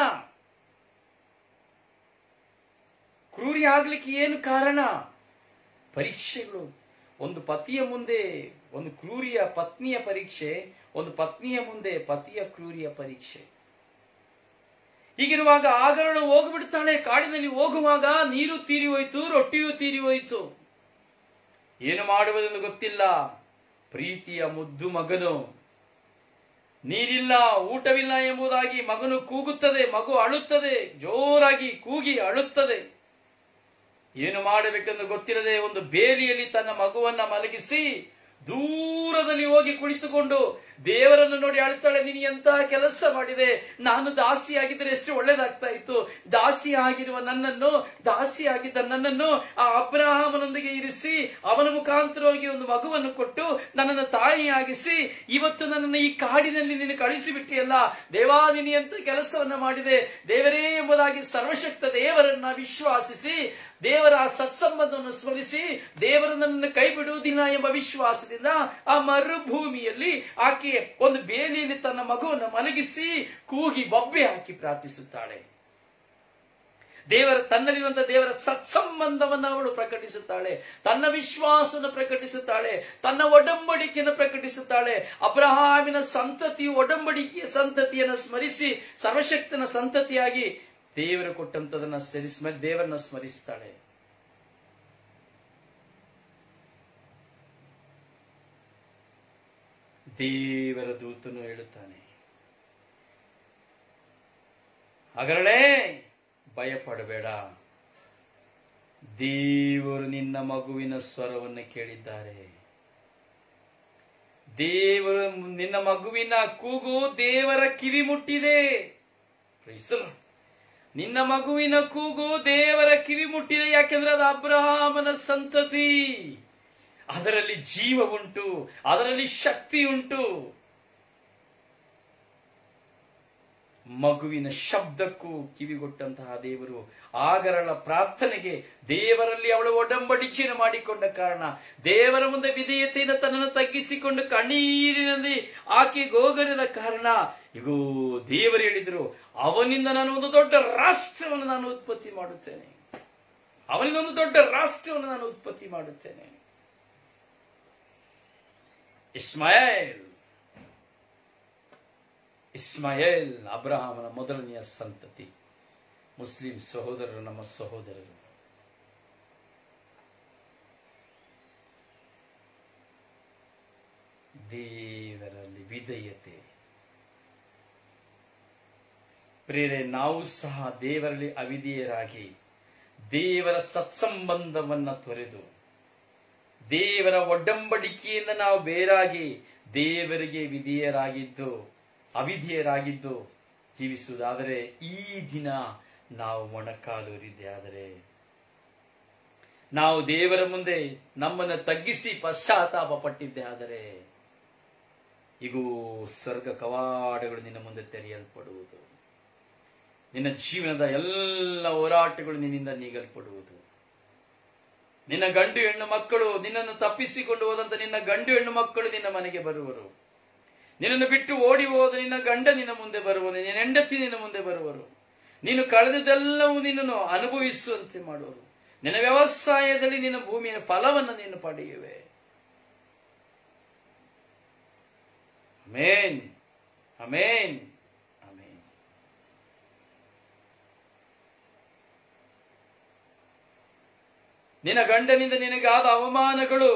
ಕ್ರೂರಿ ಆಗ್ಲಿಕ್ಕೆ ಏನು ಕಾರಣ ಪರೀಕ್ಷೆಗಳು ಒಂದು ಪತಿಯ ಮುಂದೆ ಒಂದು ಕ್ರೂರಿಯ ಪತ್ನಿಯ ಪರೀಕ್ಷೆ ಒಂದು ಪತ್ನಿಯ ಮುಂದೆ ಪತಿಯ ಕ್ರೂರಿಯ ಪರೀಕ್ಷೆ ಹೀಗಿರುವಾಗ ಆಗರಳು ಹೋಗ್ಬಿಡ್ತಾಳೆ ಕಾಡಿನಲ್ಲಿ ಹೋಗುವಾಗ ನೀರು ತೀರಿ ಹೋಯ್ತು ರೊಟ್ಟಿಯೂ ತೀರಿ ಹೋಯ್ತು ಏನು ಮಾಡುವುದೆಂದು ಗೊತ್ತಿಲ್ಲ ಪ್ರೀತಿಯ ಮುದ್ದು ಮಗನು ನೀರಿಲ್ಲ ಊಟವಿಲ್ಲ ಎಂಬುದಾಗಿ ಮಗನು ಕೂಗುತ್ತದೆ ಮಗು ಅಳುತ್ತದೆ ಜೋರಾಗಿ ಕೂಗಿ ಅಳುತ್ತದೆ ಏನು ಮಾಡಬೇಕೆಂದು ಗೊತ್ತಿರದೆ ಒಂದು ಬೇಲಿಯಲ್ಲಿ ತನ್ನ ಮಗುವನ್ನ ಮಲಗಿಸಿ ದೂರದಲ್ಲಿ ಹೋಗಿ ಕುಳಿತುಕೊಂಡು ದೇವರನ್ನು ನೋಡಿ ಅಳ್ತಾಳೆ ನೀನು ಎಂತಹ ಕೆಲಸ ಮಾಡಿದೆ ನಾನು ದಾಸಿ ಆಗಿದ್ದರೆ ಎಷ್ಟು ಒಳ್ಳೇದಾಗ್ತಾ ಇತ್ತು ದಾಸಿ ಆಗಿರುವ ನನ್ನನ್ನು ದಾಸಿ ಆಗಿದ್ದ ನನ್ನನ್ನು ಆ ಅಬ್ರಹಾಮನೊಂದಿಗೆ ಇರಿಸಿ ಅವನ ಮುಖಾಂತರವಾಗಿ ಒಂದು ಮಗುವನ್ನು ಕೊಟ್ಟು ನನ್ನನ್ನು ತಾಯಿಯಾಗಿಸಿ ಇವತ್ತು ನನ್ನನ್ನು ಈ ಕಾಡಿನಲ್ಲಿ ನೀನು ಕಳಿಸಿಬಿಟ್ಟಿಯಲ್ಲ ದೇವಾ ನೀನು ಎಂತ ಕೆಲಸವನ್ನ ಮಾಡಿದೆ ದೇವರೇ ಎಂಬುದಾಗಿ ಸರ್ವಶಕ್ತ ದೇವರನ್ನ ವಿಶ್ವಾಸಿಸಿ ದೇವರ ಆ ಸತ್ಸಂಬಂಧವನ್ನು ಸ್ಮರಿಸಿ ದೇವರು ನನ್ನನ್ನು ಕೈ ಬಿಡುವುದಿಲ್ಲ ಎಂಬ ವಿಶ್ವಾಸದಿಂದ ಆ ಮರುಭೂಮಿಯಲ್ಲಿ ಆಕೆ ಒಂದು ಬೇಲಿಯಲ್ಲಿ ತನ್ನ ಮಗುವನ್ನು ಮಲಗಿಸಿ ಕೂಗಿ ಬೊಬ್ಬೆ ಹಾಕಿ ಪ್ರಾರ್ಥಿಸುತ್ತಾಳೆ ದೇವರ ತನ್ನಲ್ಲಿರುವಂತಹ ದೇವರ ಸತ್ಸಂಬಂಧವನ್ನು ಅವಳು ಪ್ರಕಟಿಸುತ್ತಾಳೆ ತನ್ನ ವಿಶ್ವಾಸವನ್ನು ಪ್ರಕಟಿಸುತ್ತಾಳೆ ತನ್ನ ಒಡಂಬಡಿಕೆಯನ್ನು ಪ್ರಕಟಿಸುತ್ತಾಳೆ ಅಬ್ರಹಾಮಿನ ಸಂತತಿ ಒಡಂಬಡಿಕೆಯ ಸಂತತಿಯನ್ನು ಸ್ಮರಿಸಿ ಸರ್ವಶಕ್ತನ ಸಂತತಿಯಾಗಿ ದೇವರು ಕೊಟ್ಟಂತದನ್ನ ಸ್ಮರಿಸ ದೇವರನ್ನ ಸ್ಮರಿಸ್ತಾಳೆ ದೇವರ ದೂತನು ಹೇಳುತ್ತಾನೆ ಹಾಗರಳೇ ಭಯಪಡಬೇಡ ದೇವರು ನಿನ್ನ ಮಗುವಿನ ಸ್ವರವನ್ನು ಕೇಳಿದ್ದಾರೆ ದೇವರು ನಿನ್ನ ಮಗುವಿನ ಕೂಗು ದೇವರ ಕಿವಿ ಮುಟ್ಟಿದೆ Praise the Lord. ನಿನ್ನ ಮಗುವಿನ ಕೂಗು ದೇವರ ಕಿವಿ ಮುಟ್ಟಿದೆ ಯಾಕೆಂದ್ರೆ ಅದು ಅಬ್ರಹಾಮನ ಸಂತತಿ ಅದರಲ್ಲಿ ಜೀವ ಉಂಟು ಅದರಲ್ಲಿ ಶಕ್ತಿ ಉಂಟು ಮಗುವಿನ ಶಬ್ದಕ್ಕೂ ಕಿವಿಗೊಟ್ಟಂತಹ ದೇವರು ಆಗರಳ ಪ್ರಾರ್ಥನೆಗೆ ದೇವರಲ್ಲಿ ಅವಳು ಒಡಂಬಡಿಕೆಯನ್ನು ಮಾಡಿಕೊಂಡ ಕಾರಣ ದೇವರ ಮುಂದೆ ವಿಧೇಯತೆಯಿಂದ ತನ್ನನ್ನು ತಗ್ಗಿಸಿಕೊಂಡು ಕಣ್ಣೀರಿನಲ್ಲಿ ಆಕೆ ಗೋಗರಿದ ಕಾರಣ ಇಗೋ ದೇವರು ಹೇಳಿದ್ರು ಅವನಿಂದ ನಾನು ಒಂದು ದೊಡ್ಡ ರಾಷ್ಟ್ರವನ್ನು ನಾನು ಉತ್ಪತ್ತಿ ಮಾಡುತ್ತೇನೆ ಅವನಿಂದ ಒಂದು ದೊಡ್ಡ ರಾಷ್ಟ್ರವನ್ನು ನಾನು ಉತ್ಪತ್ತಿ ಮಾಡುತ್ತೇನೆ ಇಸ್ಮಾಯೇಲ್ ಇಸ್ಮಾಯೇಲ್ ಅಬ್ರಹಾಮನ ಮೊದಲನೆಯ ಸಂತತಿ ಮುಸ್ಲಿಂ ಸಹೋದರರು ನಮ್ಮ ಸಹೋದರರು ದೇವರಲ್ಲಿ ವಿಧೇಯತೆ ಪ್ರೇರೆ ನಾವು ಸಹ ದೇವರಲ್ಲಿ ಅವಿಧೇಯರಾಗಿ ದೇವರ ಸತ್ಸಂಬಂಧವನ್ನ ತೊರೆದು ದೇವರ ಒಡ್ಡಂಬಡಿಕೆಯಿಂದ ನಾವು ಬೇರಾಗಿ ದೇವರಿಗೆ ವಿಧೇಯರಾಗಿದ್ದು ಅವಿಧೇಯರಾಗಿದ್ದು ಜೀವಿಸುವುದಾದರೆ ಈ ದಿನ ನಾವು ಮೊಣಕಾಲೂರಿದ್ದೆ ಆದರೆ ನಾವು ದೇವರ ಮುಂದೆ ನಮ್ಮನ್ನು ತಗ್ಗಿಸಿ ಪಶ್ಚಾತ್ತಾಪ ಪಟ್ಟಿದ್ದೆ ಆದರೆ ಇಗೂ ಸ್ವರ್ಗ ಕವಾಡಗಳು ನಿನ್ನ ಮುಂದೆ ತೆರೆಯಲ್ಪಡುವುದು ನಿನ್ನ ಜೀವನದ ಎಲ್ಲ ಹೋರಾಟಗಳು ನಿನ್ನಿಂದ ನೀಗಲ್ಪಡುವುದು ನಿನ್ನ ಗಂಡು ಹೆಣ್ಣು ಮಕ್ಕಳು ನಿನ್ನನ್ನು ತಪ್ಪಿಸಿಕೊಂಡು ಹೋದಂತ ನಿನ್ನ ಗಂಡು ಹೆಣ್ಣು ಮಕ್ಕಳು ನಿನ್ನ ಮನೆಗೆ ಬರುವರು ನಿನ್ನನ್ನು ಬಿಟ್ಟು ಓಡಿ ಹೋದ ನಿನ್ನ ಗಂಡ ನಿನ್ನ ಮುಂದೆ ಬರುವುದು ನಿನ್ನ ಹೆಂಡತಿ ನಿನ್ನ ಮುಂದೆ ಬರುವರು ನೀನು ಕಳೆದದೆಲ್ಲವೂ ನಿನ್ನನ್ನು ಅನುಭವಿಸುವಂತೆ ಮಾಡುವರು ನಿನ್ನ ವ್ಯವಸಾಯದಲ್ಲಿ ನಿನ್ನ ಭೂಮಿಯ ಫಲವನ್ನು ನೀನು ಪಡೆಯುವೆ ಅಮೇನ್ ಅಮೇನ್ ಅಮೇನ್ ನಿನ್ನ ಗಂಡನಿಂದ ನಿನಗಾದ ಅವಮಾನಗಳು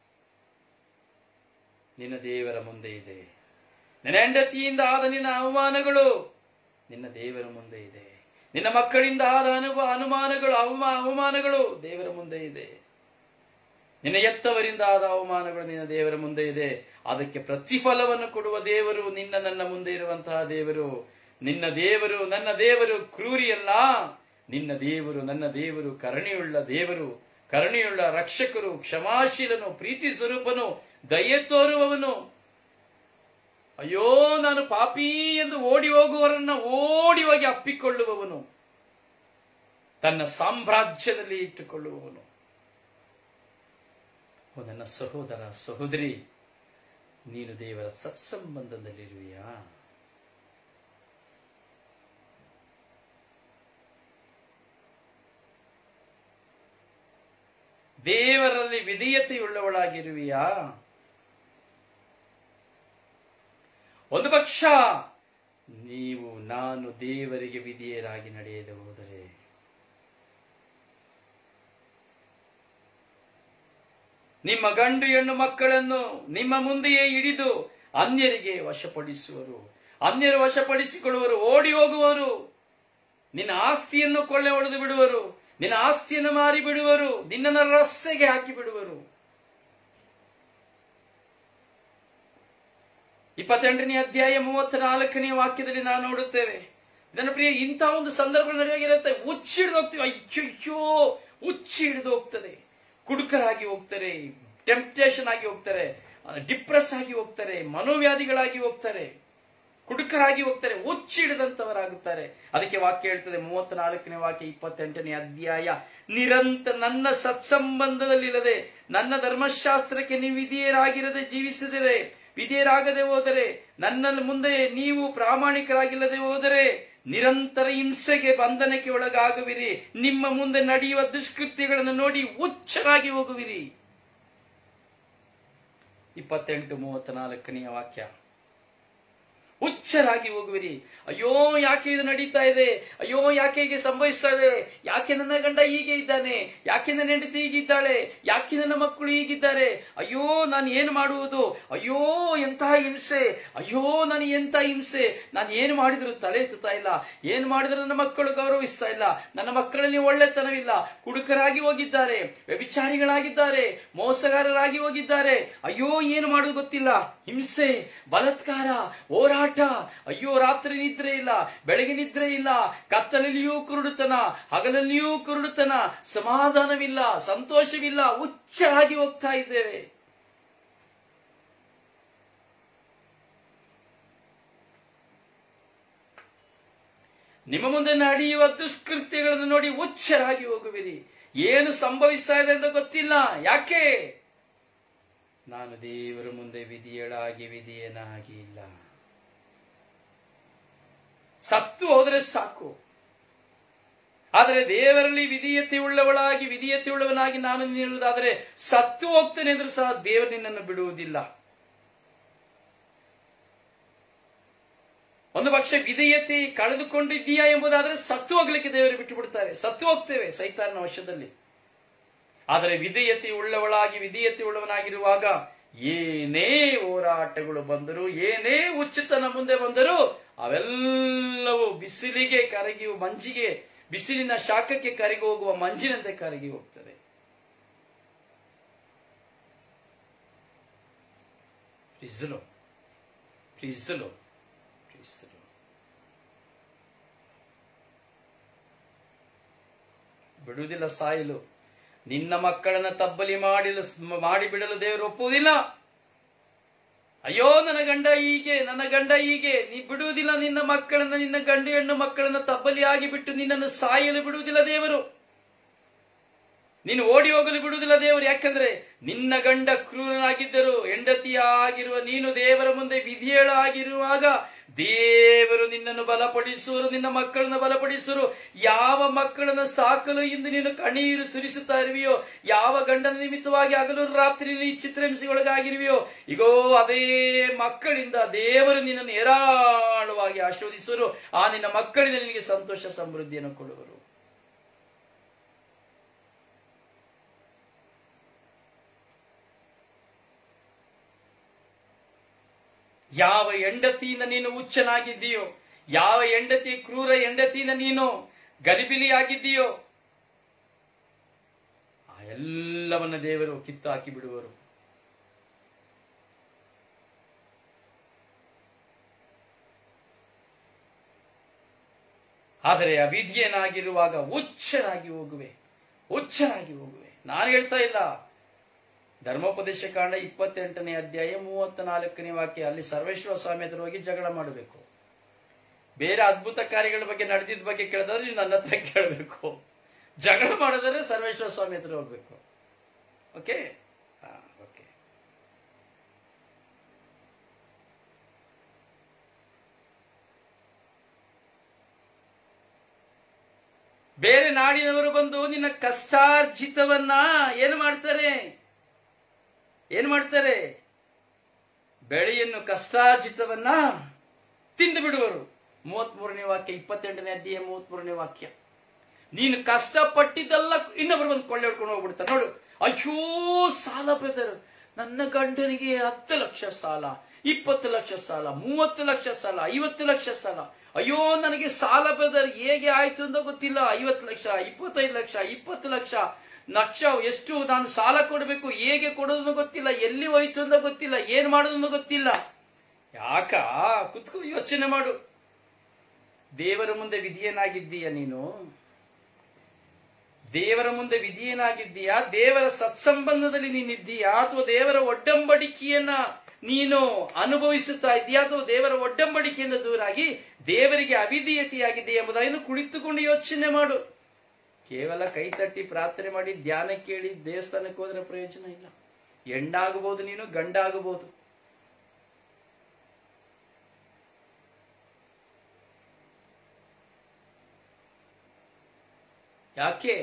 ನಿನ್ನ ದೇವರ ಮುಂದೆ ಇದೆ ನಿನ್ನ ಹೆಂಡತಿಯಿಂದ ಆದ ನಿನ್ನ ಅವಮಾನಗಳು ನಿನ್ನ ದೇವರ ಮುಂದೆ ಇದೆ ನಿನ್ನ ಮಕ್ಕಳಿಂದ ಆದ ಅನುಭವ ಅನುಮಾನಗಳು ಅವಮಾ ಅವಮಾನಗಳು ದೇವರ ಮುಂದೆ ಇದೆ ನಿನ್ನ ಎತ್ತವರಿಂದ ಆದ ಅವಮಾನಗಳು ನಿನ್ನ ದೇವರ ಮುಂದೆ ಇದೆ ಅದಕ್ಕೆ ಪ್ರತಿಫಲವನ್ನು ಕೊಡುವ ದೇವರು ನಿನ್ನ ನನ್ನ ಮುಂದೆ ಇರುವಂತಹ ದೇವರು ನಿನ್ನ ದೇವರು ನನ್ನ ದೇವರು ಕ್ರೂರಿಯಲ್ಲ ನಿನ್ನ ದೇವರು ನನ್ನ ದೇವರು ಕರುಣೆಯುಳ್ಳ ದೇವರು ಕರುಣೆಯುಳ್ಳ ರಕ್ಷಕರು ಕ್ಷಮಾಶೀಲನು ಪ್ರೀತಿ ಸ್ವರೂಪನು ದಯೆ ತೋರುವವನು ಅಯ್ಯೋ ನಾನು ಪಾಪಿ ಎಂದು ಓಡಿ ಹೋಗುವವರನ್ನ ಓಡಿ ಹೋಗಿ ಅಪ್ಪಿಕೊಳ್ಳುವವನು ತನ್ನ ಸಾಮ್ರಾಜ್ಯದಲ್ಲಿ ಇಟ್ಟುಕೊಳ್ಳುವವನು ಓ ನನ್ನ ಸಹೋದರ ಸಹೋದರಿ ನೀನು ದೇವರ ಸತ್ಸಂಬಂಧದಲ್ಲಿರುವೆಯಾ ದೇವರಲ್ಲಿ ವಿಧೇಯತೆಯುಳ್ಳವಳಾಗಿರುವೆಯಾ ಒಂದು ಪಕ್ಷ ನೀವು ನಾನು ದೇವರಿಗೆ ವಿಧೇಯರಾಗಿ ನಡೆಯದೆ ಹೋದರೆ ನಿಮ್ಮ ಗಂಡು ಹೆಣ್ಣು ಮಕ್ಕಳನ್ನು ನಿಮ್ಮ ಮುಂದೆಯೇ ಹಿಡಿದು ಅನ್ಯರಿಗೆ ವಶಪಡಿಸುವರು ಅನ್ಯರು ವಶಪಡಿಸಿಕೊಳ್ಳುವರು ಓಡಿ ಹೋಗುವರು ನಿನ್ನ ಆಸ್ತಿಯನ್ನು ಕೊಳ್ಳೆ ಹೊಡೆದು ಬಿಡುವರು ನಿನ್ನ ಆಸ್ತಿಯನ್ನು ಮಾರಿ ಬಿಡುವರು ನಿನ್ನನ್ನು ರಸ್ತೆಗೆ ಹಾಕಿ ಬಿಡುವರು ಇಪ್ಪತ್ತೆಂಟನೇ ಅಧ್ಯಾಯ ಮೂವತ್ತ ನಾಲ್ಕನೇ ವಾಕ್ಯದಲ್ಲಿ ನಾವು ನೋಡುತ್ತೇವೆ ಇದನ್ನು ಪ್ರಿಯ ಇಂತಹ ಒಂದು ಸಂದರ್ಭ ನಡೆಯಾಗಿರುತ್ತೆ ಹುಚ್ಚಿ ಹಿಡಿದು ಹೋಗ್ತೀವಿ ಅಯ್ಯಯ್ಯೋ ಹುಚ್ಚಿ ಹಿಡಿದು ಹೋಗ್ತದೆ ಕುಡುಕರಾಗಿ ಹೋಗ್ತಾರೆ ಟೆಂಪ್ಟೇಷನ್ ಆಗಿ ಹೋಗ್ತಾರೆ ಡಿಪ್ರೆಸ್ ಆಗಿ ಹೋಗ್ತಾರೆ ಮನೋವ್ಯಾಧಿಗಳಾಗಿ ಹೋಗ್ತಾರೆ ಕುಡುಕರಾಗಿ ಹೋಗ್ತಾರೆ ಹುಚ್ಚಿ ಹಿಡಿದಂತವರಾಗುತ್ತಾರೆ ಅದಕ್ಕೆ ವಾಕ್ಯ ಹೇಳ್ತದೆ ಮೂವತ್ತ ನಾಲ್ಕನೇ ವಾಕ್ಯ ಇಪ್ಪತ್ತೆಂಟನೇ ಅಧ್ಯಾಯ ನಿರಂತರ ನನ್ನ ಸತ್ಸಂಬಂಧದಲ್ಲಿಲ್ಲದೆ ನನ್ನ ಧರ್ಮಶಾಸ್ತ್ರಕ್ಕೆ ನೀವು ವಿಧೇಯರಾಗಿರದೆ ಜೀವಿಸಿದರೆ ವಿಧೇಯರಾಗದೆ ಹೋದರೆ ನನ್ನ ಮುಂದೆ ನೀವು ಪ್ರಾಮಾಣಿಕರಾಗಿಲ್ಲದೆ ಹೋದರೆ ನಿರಂತರ ಹಿಂಸೆಗೆ ಬಂಧನಕ್ಕೆ ಒಳಗಾಗುವಿರಿ ನಿಮ್ಮ ಮುಂದೆ ನಡೆಯುವ ದುಷ್ಕೃತ್ಯಗಳನ್ನು ನೋಡಿ ಹುಚ್ಚರಾಗಿ ಹೋಗುವಿರಿ ಇಪ್ಪತ್ತೆಂಟು ಮೂವತ್ತ ನಾಲ್ಕನೆಯ ವಾಕ್ಯ ಹುಚ್ಚರಾಗಿ ಹೋಗುವಿರಿ ಅಯ್ಯೋ ಯಾಕೆ ಇದು ನಡೀತಾ ಇದೆ ಅಯ್ಯೋ ಯಾಕೆ ಹೀಗೆ ಸಂಭವಿಸ್ತಾ ಇದೆ ಯಾಕೆ ನನ್ನ ಗಂಡ ಹೀಗೆ ಇದ್ದಾನೆ ಯಾಕೆ ನನ್ನ ಹೆಂಡತಿ ಹೀಗಿದ್ದಾಳೆ ಯಾಕೆ ನನ್ನ ಮಕ್ಕಳು ಹೀಗಿದ್ದಾರೆ ಅಯ್ಯೋ ನಾನು ಏನು ಮಾಡುವುದು ಅಯ್ಯೋ ಎಂತಹ ಹಿಂಸೆ ಅಯ್ಯೋ ನಾನು ಎಂತ ಹಿಂಸೆ ನಾನು ಏನು ಮಾಡಿದ್ರು ತಲೆ ಎತ್ತುತ್ತಾ ಇಲ್ಲ ಏನು ಮಾಡಿದ್ರು ನನ್ನ ಮಕ್ಕಳು ಗೌರವಿಸ್ತಾ ಇಲ್ಲ ನನ್ನ ಮಕ್ಕಳಲ್ಲಿ ಒಳ್ಳೆತನವಿಲ್ಲ ಕುಡುಕರಾಗಿ ಹೋಗಿದ್ದಾರೆ ವ್ಯಭಿಚಾರಿಗಳಾಗಿದ್ದಾರೆ ಮೋಸಗಾರರಾಗಿ ಹೋಗಿದ್ದಾರೆ ಅಯ್ಯೋ ಏನು ಮಾಡುವುದು ಗೊತ್ತಿಲ್ಲ ಹಿಂಸೆ ಬಲಾತ್ಕಾರ ಹೋರಾಟ ಹೋರಾಟ ಅಯ್ಯೋ ರಾತ್ರಿ ನಿದ್ರೆ ಇಲ್ಲ ಬೆಳಗ್ಗೆ ನಿದ್ರೆ ಇಲ್ಲ ಕತ್ತಲಲ್ಲಿಯೂ ಕುರುಡುತನ ಹಗಲಲ್ಲಿಯೂ ಕುರುಡುತನ ಸಮಾಧಾನವಿಲ್ಲ ಸಂತೋಷವಿಲ್ಲ ಹುಚ್ಚಾಗಿ ಹೋಗ್ತಾ ಇದ್ದೇವೆ ನಿಮ್ಮ ಮುಂದೆ ನಡೆಯುವ ದುಷ್ಕೃತ್ಯಗಳನ್ನು ನೋಡಿ ಹುಚ್ಚರಾಗಿ ಹೋಗುವಿರಿ ಏನು ಸಂಭವಿಸ್ತಾ ಇದೆ ಅಂತ ಗೊತ್ತಿಲ್ಲ ಯಾಕೆ ನಾನು ದೇವರ ಮುಂದೆ ವಿಧಿಯಳಾಗಿ ವಿಧಿಯನಾಗಿ ಇಲ್ಲ ಸತ್ತು ಹೋದರೆ ಸಾಕು ಆದರೆ ದೇವರಲ್ಲಿ ವಿಧಿಯತೆ ಉಳ್ಳವಳಾಗಿ ವಿಧಿಯತೆ ಉಳ್ಳವನಾಗಿ ನಾನು ನಿಲ್ಲುವುದಾದರೆ ಸತ್ತು ಹೋಗ್ತೇನೆ ಅಂದ್ರೂ ಸಹ ದೇವರು ನಿನ್ನನ್ನು ಬಿಡುವುದಿಲ್ಲ ಒಂದು ಪಕ್ಷ ವಿಧೇಯತೆ ಕಳೆದುಕೊಂಡಿದ್ದೀಯಾ ಎಂಬುದಾದರೆ ಸತ್ತು ಹೋಗ್ಲಿಕ್ಕೆ ದೇವರು ಬಿಟ್ಟು ಬಿಡ್ತಾರೆ ಸತ್ತು ಹೋಗ್ತೇವೆ ಸೈತಾನ ವಶದಲ್ಲಿ ಆದರೆ ವಿಧೇಯತೆ ಉಳ್ಳವಳಾಗಿ ವಿಧೇಯತೆ ಉಳ್ಳವನಾಗಿರುವಾಗ ಏನೇ ಹೋರಾಟಗಳು ಬಂದರೂ ಏನೇ ಉಚಿತನ ಮುಂದೆ ಬಂದರೂ ಅವೆಲ್ಲವೂ ಬಿಸಿಲಿಗೆ ಕರಗಿ ಮಂಜಿಗೆ ಬಿಸಿಲಿನ ಶಾಖಕ್ಕೆ ಕರಗಿ ಹೋಗುವ ಮಂಜಿನಂತೆ ಕರಗಿ ಹೋಗ್ತದೆ ಪ್ರಿಸಲು ಪ್ರಿಸಲು ಪ್ರಿಸಲು ಬಿಡುವುದಿಲ್ಲ ಸಾಯಲು ನಿನ್ನ ಮಕ್ಕಳನ್ನ ತಬ್ಬಲಿ ಮಾಡಿಲು ಮಾಡಿಬಿಡಲು ದೇವರು ಒಪ್ಪುವುದಿಲ್ಲ ಅಯ್ಯೋ ನನ್ನ ಗಂಡ ಹೀಗೆ ನನ್ನ ಗಂಡ ಹೀಗೆ ನೀ ಬಿಡುವುದಿಲ್ಲ ನಿನ್ನ ಮಕ್ಕಳನ್ನ ನಿನ್ನ ಗಂಡು ಹೆಣ್ಣು ಮಕ್ಕಳನ್ನ ತಬ್ಬಲಿ ಆಗಿ ಬಿಟ್ಟು ನಿನ್ನನ್ನು ಸಾಯಲು ಬಿಡುವುದಿಲ್ಲ ದೇವರು ನೀನು ಓಡಿ ಹೋಗಲು ಬಿಡುವುದಿಲ್ಲ ದೇವರು ಯಾಕಂದ್ರೆ ನಿನ್ನ ಗಂಡ ಕ್ರೂರನಾಗಿದ್ದರು ಹೆಂಡತಿಯಾಗಿರುವ ನೀನು ದೇವರ ಮುಂದೆ ವಿಧಿಯಳಾಗಿರುವಾಗ ದೇವರು ನಿನ್ನನ್ನು ಬಲಪಡಿಸುವರು ನಿನ್ನ ಮಕ್ಕಳನ್ನ ಬಲಪಡಿಸುವರು ಯಾವ ಮಕ್ಕಳನ್ನ ಸಾಕಲು ಇಂದು ನೀನು ಕಣ್ಣೀರು ಸುರಿಸುತ್ತಾ ಇರುವೆಯೋ ಯಾವ ಗಂಡನ ನಿಮಿತ್ತವಾಗಿ ಹಗಲು ರಾತ್ರಿ ನೀ ಚಿತ್ರಹಿಂಸೆಗೊಳಗಾಗಿರುವೆಯೋ ಇಗೋ ಅದೇ ಮಕ್ಕಳಿಂದ ದೇವರು ನಿನ್ನನ್ನು ಏರಾಳವಾಗಿ ಆಶೀರ್ವದಿಸುವರು ಆ ನಿನ್ನ ಮಕ್ಕಳಿಂದ ನಿನಗೆ ಸಂತೋಷ ಸಮೃದ್ಧಿಯನ್ನು ಕೊಡುವರು ಯಾವ ಹೆಂಡತಿಯಿಂದ ನೀನು ಹುಚ್ಚನಾಗಿದ್ದೀಯೋ ಯಾವ ಹೆಂಡತಿ ಕ್ರೂರ ಹೆಂಡತಿಯಿಂದ ನೀನು ಗಲಿಬಿಲಿಯಾಗಿದ್ದೀಯೋ ಆ ಎಲ್ಲವನ್ನ ದೇವರು ಕಿತ್ತು ಹಾಕಿ ಬಿಡುವರು ಆದರೆ ಅವಿಧಿಯನಾಗಿರುವಾಗ ಹುಚ್ಚನಾಗಿ ಹೋಗುವೆ ಹುಚ್ಚನಾಗಿ ಹೋಗುವೆ ನಾನು ಹೇಳ್ತಾ ಇಲ್ಲ ಧರ್ಮೋಪದೇಶ ಕಾಂಡ ಇಪ್ಪತ್ತೆಂಟನೇ ಅಧ್ಯಾಯ ಮೂವತ್ತ ನಾಲ್ಕನೇ ವಾಕ್ಯ ಅಲ್ಲಿ ಸರ್ವೇಶ್ವರ ಸ್ವಾಮಿ ಹತ್ರ ಹೋಗಿ ಜಗಳ ಮಾಡಬೇಕು ಬೇರೆ ಅದ್ಭುತ ಕಾರ್ಯಗಳ ಬಗ್ಗೆ ನಡೆದಿದ್ದ ಬಗ್ಗೆ ಕೇಳಿದ್ರೆ ನೀವು ನನ್ನ ಹತ್ರ ಕೇಳಬೇಕು ಜಗಳ ಮಾಡೋದಾದ್ರೆ ಸರ್ವೇಶ್ವರ ಸ್ವಾಮಿ ಹತ್ರ ಹೋಗ್ಬೇಕು ಓಕೆ ಓಕೆ ಬೇರೆ ನಾಡಿನವರು ಬಂದು ನಿನ್ನ ಕಷ್ಟಾರ್ಜಿತವನ್ನ ಏನು ಮಾಡ್ತಾರೆ ಏನು ಮಾಡ್ತಾರೆ ಬೆಳೆಯನ್ನು ಕಷ್ಟಾರ್ಜಿತವನ್ನ ತಿಂದು ಬಿಡುವರು ಮೂವತ್ಮೂರನೇ ವಾಕ್ಯ ಇಪ್ಪತ್ತೆಂಟನೇ ಅಧ್ಯಾಯ ಮೂವತ್ಮೂರನೇ ವಾಕ್ಯ ನೀನು ಕಷ್ಟಪಟ್ಟಿದ್ದೆಲ್ಲ ಇನ್ನೊಬ್ರು ಬಂದು ಕೊಳ್ಳೆ ಹೊಡ್ಕೊಂಡು ಹೋಗ್ಬಿಡ್ತಾರೆ ನೋಡು ಅಯ್ಯೋ ಸಾಲ ಬೆದರು ನನ್ನ ಗಂಡನಿಗೆ ಹತ್ತು ಲಕ್ಷ ಸಾಲ ಇಪ್ಪತ್ತು ಲಕ್ಷ ಸಾಲ ಮೂವತ್ತು ಲಕ್ಷ ಸಾಲ ಐವತ್ತು ಲಕ್ಷ ಸಾಲ ಅಯ್ಯೋ ನನಗೆ ಸಾಲ ಬೆದರ್ ಹೇಗೆ ಆಯ್ತು ಅಂತ ಗೊತ್ತಿಲ್ಲ ಐವತ್ತು ಲಕ್ಷ ಇಪ್ಪತ್ತೈದು ಲಕ್ಷ ಇಪ್ಪತ್ತು ಲಕ್ಷ ಲಕ್ಷ ಎಷ್ಟು ನಾನು ಸಾಲ ಕೊಡಬೇಕು ಹೇಗೆ ಕೊಡೋದು ಗೊತ್ತಿಲ್ಲ ಎಲ್ಲಿ ಹೋಯ್ತು ಅಂತ ಗೊತ್ತಿಲ್ಲ ಏನ್ ಮಾಡೋದು ಗೊತ್ತಿಲ್ಲ ಯಾಕ ಕುತ್ಕೋ ಯೋಚನೆ ಮಾಡು ದೇವರ ಮುಂದೆ ವಿಧಿಯನಾಗಿದ್ದೀಯ ನೀನು ದೇವರ ಮುಂದೆ ವಿಧಿಯನಾಗಿದ್ದೀಯಾ ದೇವರ ಸತ್ಸಂಬಂಧದಲ್ಲಿ ನೀನಿದ್ದೀಯಾ ಅಥವಾ ದೇವರ ಒಡ್ಡಂಬಡಿಕೆಯನ್ನ ನೀನು ಅನುಭವಿಸುತ್ತಾ ಇದ್ದೀಯಾ ಅಥವಾ ದೇವರ ಒಡ್ಡಂಬಡಿಕೆಯಿಂದ ದೂರಾಗಿ ದೇವರಿಗೆ ಅವಿಧೇಯತೆಯಾಗಿದೆಯಾ ಎಂಬುದನ್ನು ಕುಳಿತುಕೊಂಡು ಯೋಚನೆ ಮಾಡು ಕೇವಲ ಕೈ ತಟ್ಟಿ ಪ್ರಾರ್ಥನೆ ಮಾಡಿ ಧ್ಯಾನ ಕೇಳಿ ದೇವಸ್ಥಾನಕ್ಕೆ ಹೋದ್ರೆ ಪ್ರಯೋಜನ ಇಲ್ಲ ಹೆಣ್ಣಾಗಬಹುದು ನೀನು ಗಂಡಾಗಬಹುದು ಯಾಕೆ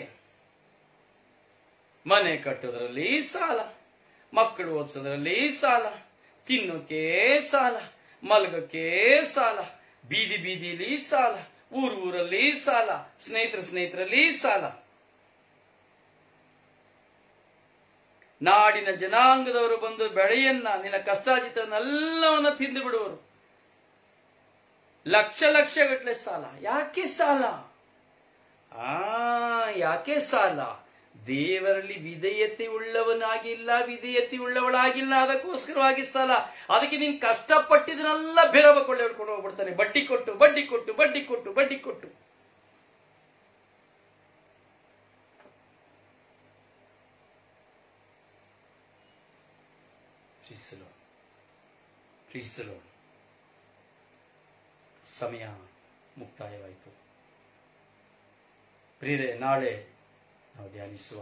ಮನೆ ಕಟ್ಟೋದ್ರಲ್ಲಿ ಸಾಲ ಮಕ್ಕಳು ಓದಿಸೋದ್ರಲ್ಲಿ ಸಾಲ ತಿನ್ನೋಕೆ ಸಾಲ ಮಲಗಕ್ಕೆ ಸಾಲ ಬೀದಿ ಬೀದಿಲಿ ಸಾಲ ಊರು ಊರಲ್ಲಿ ಸಾಲ ಸ್ನೇಹಿತರ ಸ್ನೇಹಿತರಲ್ಲಿ ಸಾಲ ನಾಡಿನ ಜನಾಂಗದವರು ಬಂದು ಬೆಳೆಯನ್ನ ನಿನ್ನ ಕಷ್ಟಾಜಿತವನ್ನೆಲ್ಲವನ್ನ ತಿಂದು ಬಿಡುವರು ಲಕ್ಷ ಲಕ್ಷ ಗಟ್ಟಲೆ ಸಾಲ ಯಾಕೆ ಸಾಲ ಆ ಯಾಕೆ ಸಾಲ ದೇವರಲ್ಲಿ ವಿಧೇಯತೆ ಉಳ್ಳವನಾಗಿಲ್ಲ ವಿಧೇಯತೆ ಉಳ್ಳವಳಾಗಿಲ್ಲ ಅದಕ್ಕೋಸ್ಕರವಾಗಿ ಸಾಲ ಅದಕ್ಕೆ ನೀನ್ ಕಷ್ಟಪಟ್ಟಿದ್ದನ್ನೆಲ್ಲ ಬೇರೆ ಕೊಳ್ಳೆ ಹೊಡ್ಕೊಂಡು ಹೋಗ್ಬಿಡ್ತಾನೆ ಬಡ್ಡಿ ಕೊಟ್ಟು ಬಡ್ಡಿ ಕೊಟ್ಟು ಬಡ್ಡಿ ಕೊಟ್ಟು ಬಡ್ಡಿ ಕೊಟ್ಟು ಪ್ರೀಸಲು ಪ್ರೀಸಲು ಸಮಯ ಮುಕ್ತಾಯವಾಯಿತು ಪ್ರಿಯರೇ ನಾಳೆ ನಾವು ಧ್ಯಾನಿಸುವ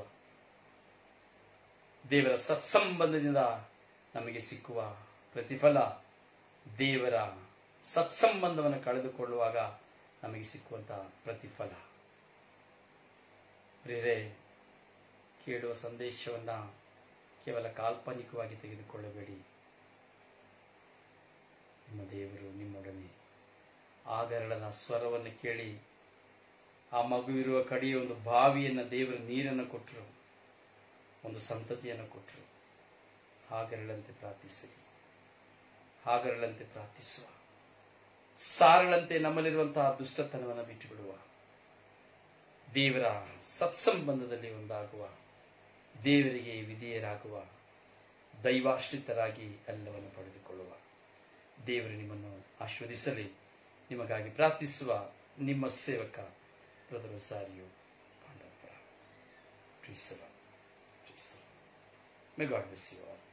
ದೇವರ ಸತ್ಸಂಬಂಧದಿಂದ ನಮಗೆ ಸಿಕ್ಕುವ ಪ್ರತಿಫಲ ದೇವರ ಸತ್ಸಂಬಂಧವನ್ನು ಕಳೆದುಕೊಳ್ಳುವಾಗ ನಮಗೆ ಸಿಕ್ಕುವಂತಹ ಪ್ರತಿಫಲ ಪ್ರಿಯರೇ ಕೇಳುವ ಸಂದೇಶವನ್ನ ಕೇವಲ ಕಾಲ್ಪನಿಕವಾಗಿ ತೆಗೆದುಕೊಳ್ಳಬೇಡಿ ನಿಮ್ಮ ದೇವರು ನಿಮ್ಮೊಡನೆ ಆಗರಳನ ಸ್ವರವನ್ನು ಕೇಳಿ ಆ ಮಗುವಿರುವ ಕಡೆಯ ಒಂದು ಬಾವಿಯನ್ನ ದೇವರ ನೀರನ್ನು ಕೊಟ್ಟರು ಒಂದು ಸಂತತಿಯನ್ನು ಕೊಟ್ಟರು ಹಾಗರಳಂತೆ ಪ್ರಾರ್ಥಿಸಿ ಹಾಗರಳಂತೆ ಪ್ರಾರ್ಥಿಸುವ ಸಾರಳಂತೆ ನಮ್ಮಲ್ಲಿರುವಂತಹ ದುಷ್ಟತನವನ್ನು ಬಿಟ್ಟುಬಿಡುವ ದೇವರ ಸತ್ಸಂಬಂಧದಲ್ಲಿ ಒಂದಾಗುವ ದೇವರಿಗೆ ವಿಧೇಯರಾಗುವ ದೈವಾಶ್ರಿತರಾಗಿ ಎಲ್ಲವನ್ನು ಪಡೆದುಕೊಳ್ಳುವ ದೇವರು ನಿಮ್ಮನ್ನು ಆಶ್ವದಿಸಲಿ ನಿಮಗಾಗಿ ಪ್ರಾರ್ಥಿಸುವ ನಿಮ್ಮ ಸೇವಕ ಬ್ರದರ್ ಸಾರಿಯು ಪಾಂಡವಪುರ ಪ್ರೀಸಲ ಪ್ರೀಸಲ may God bless you all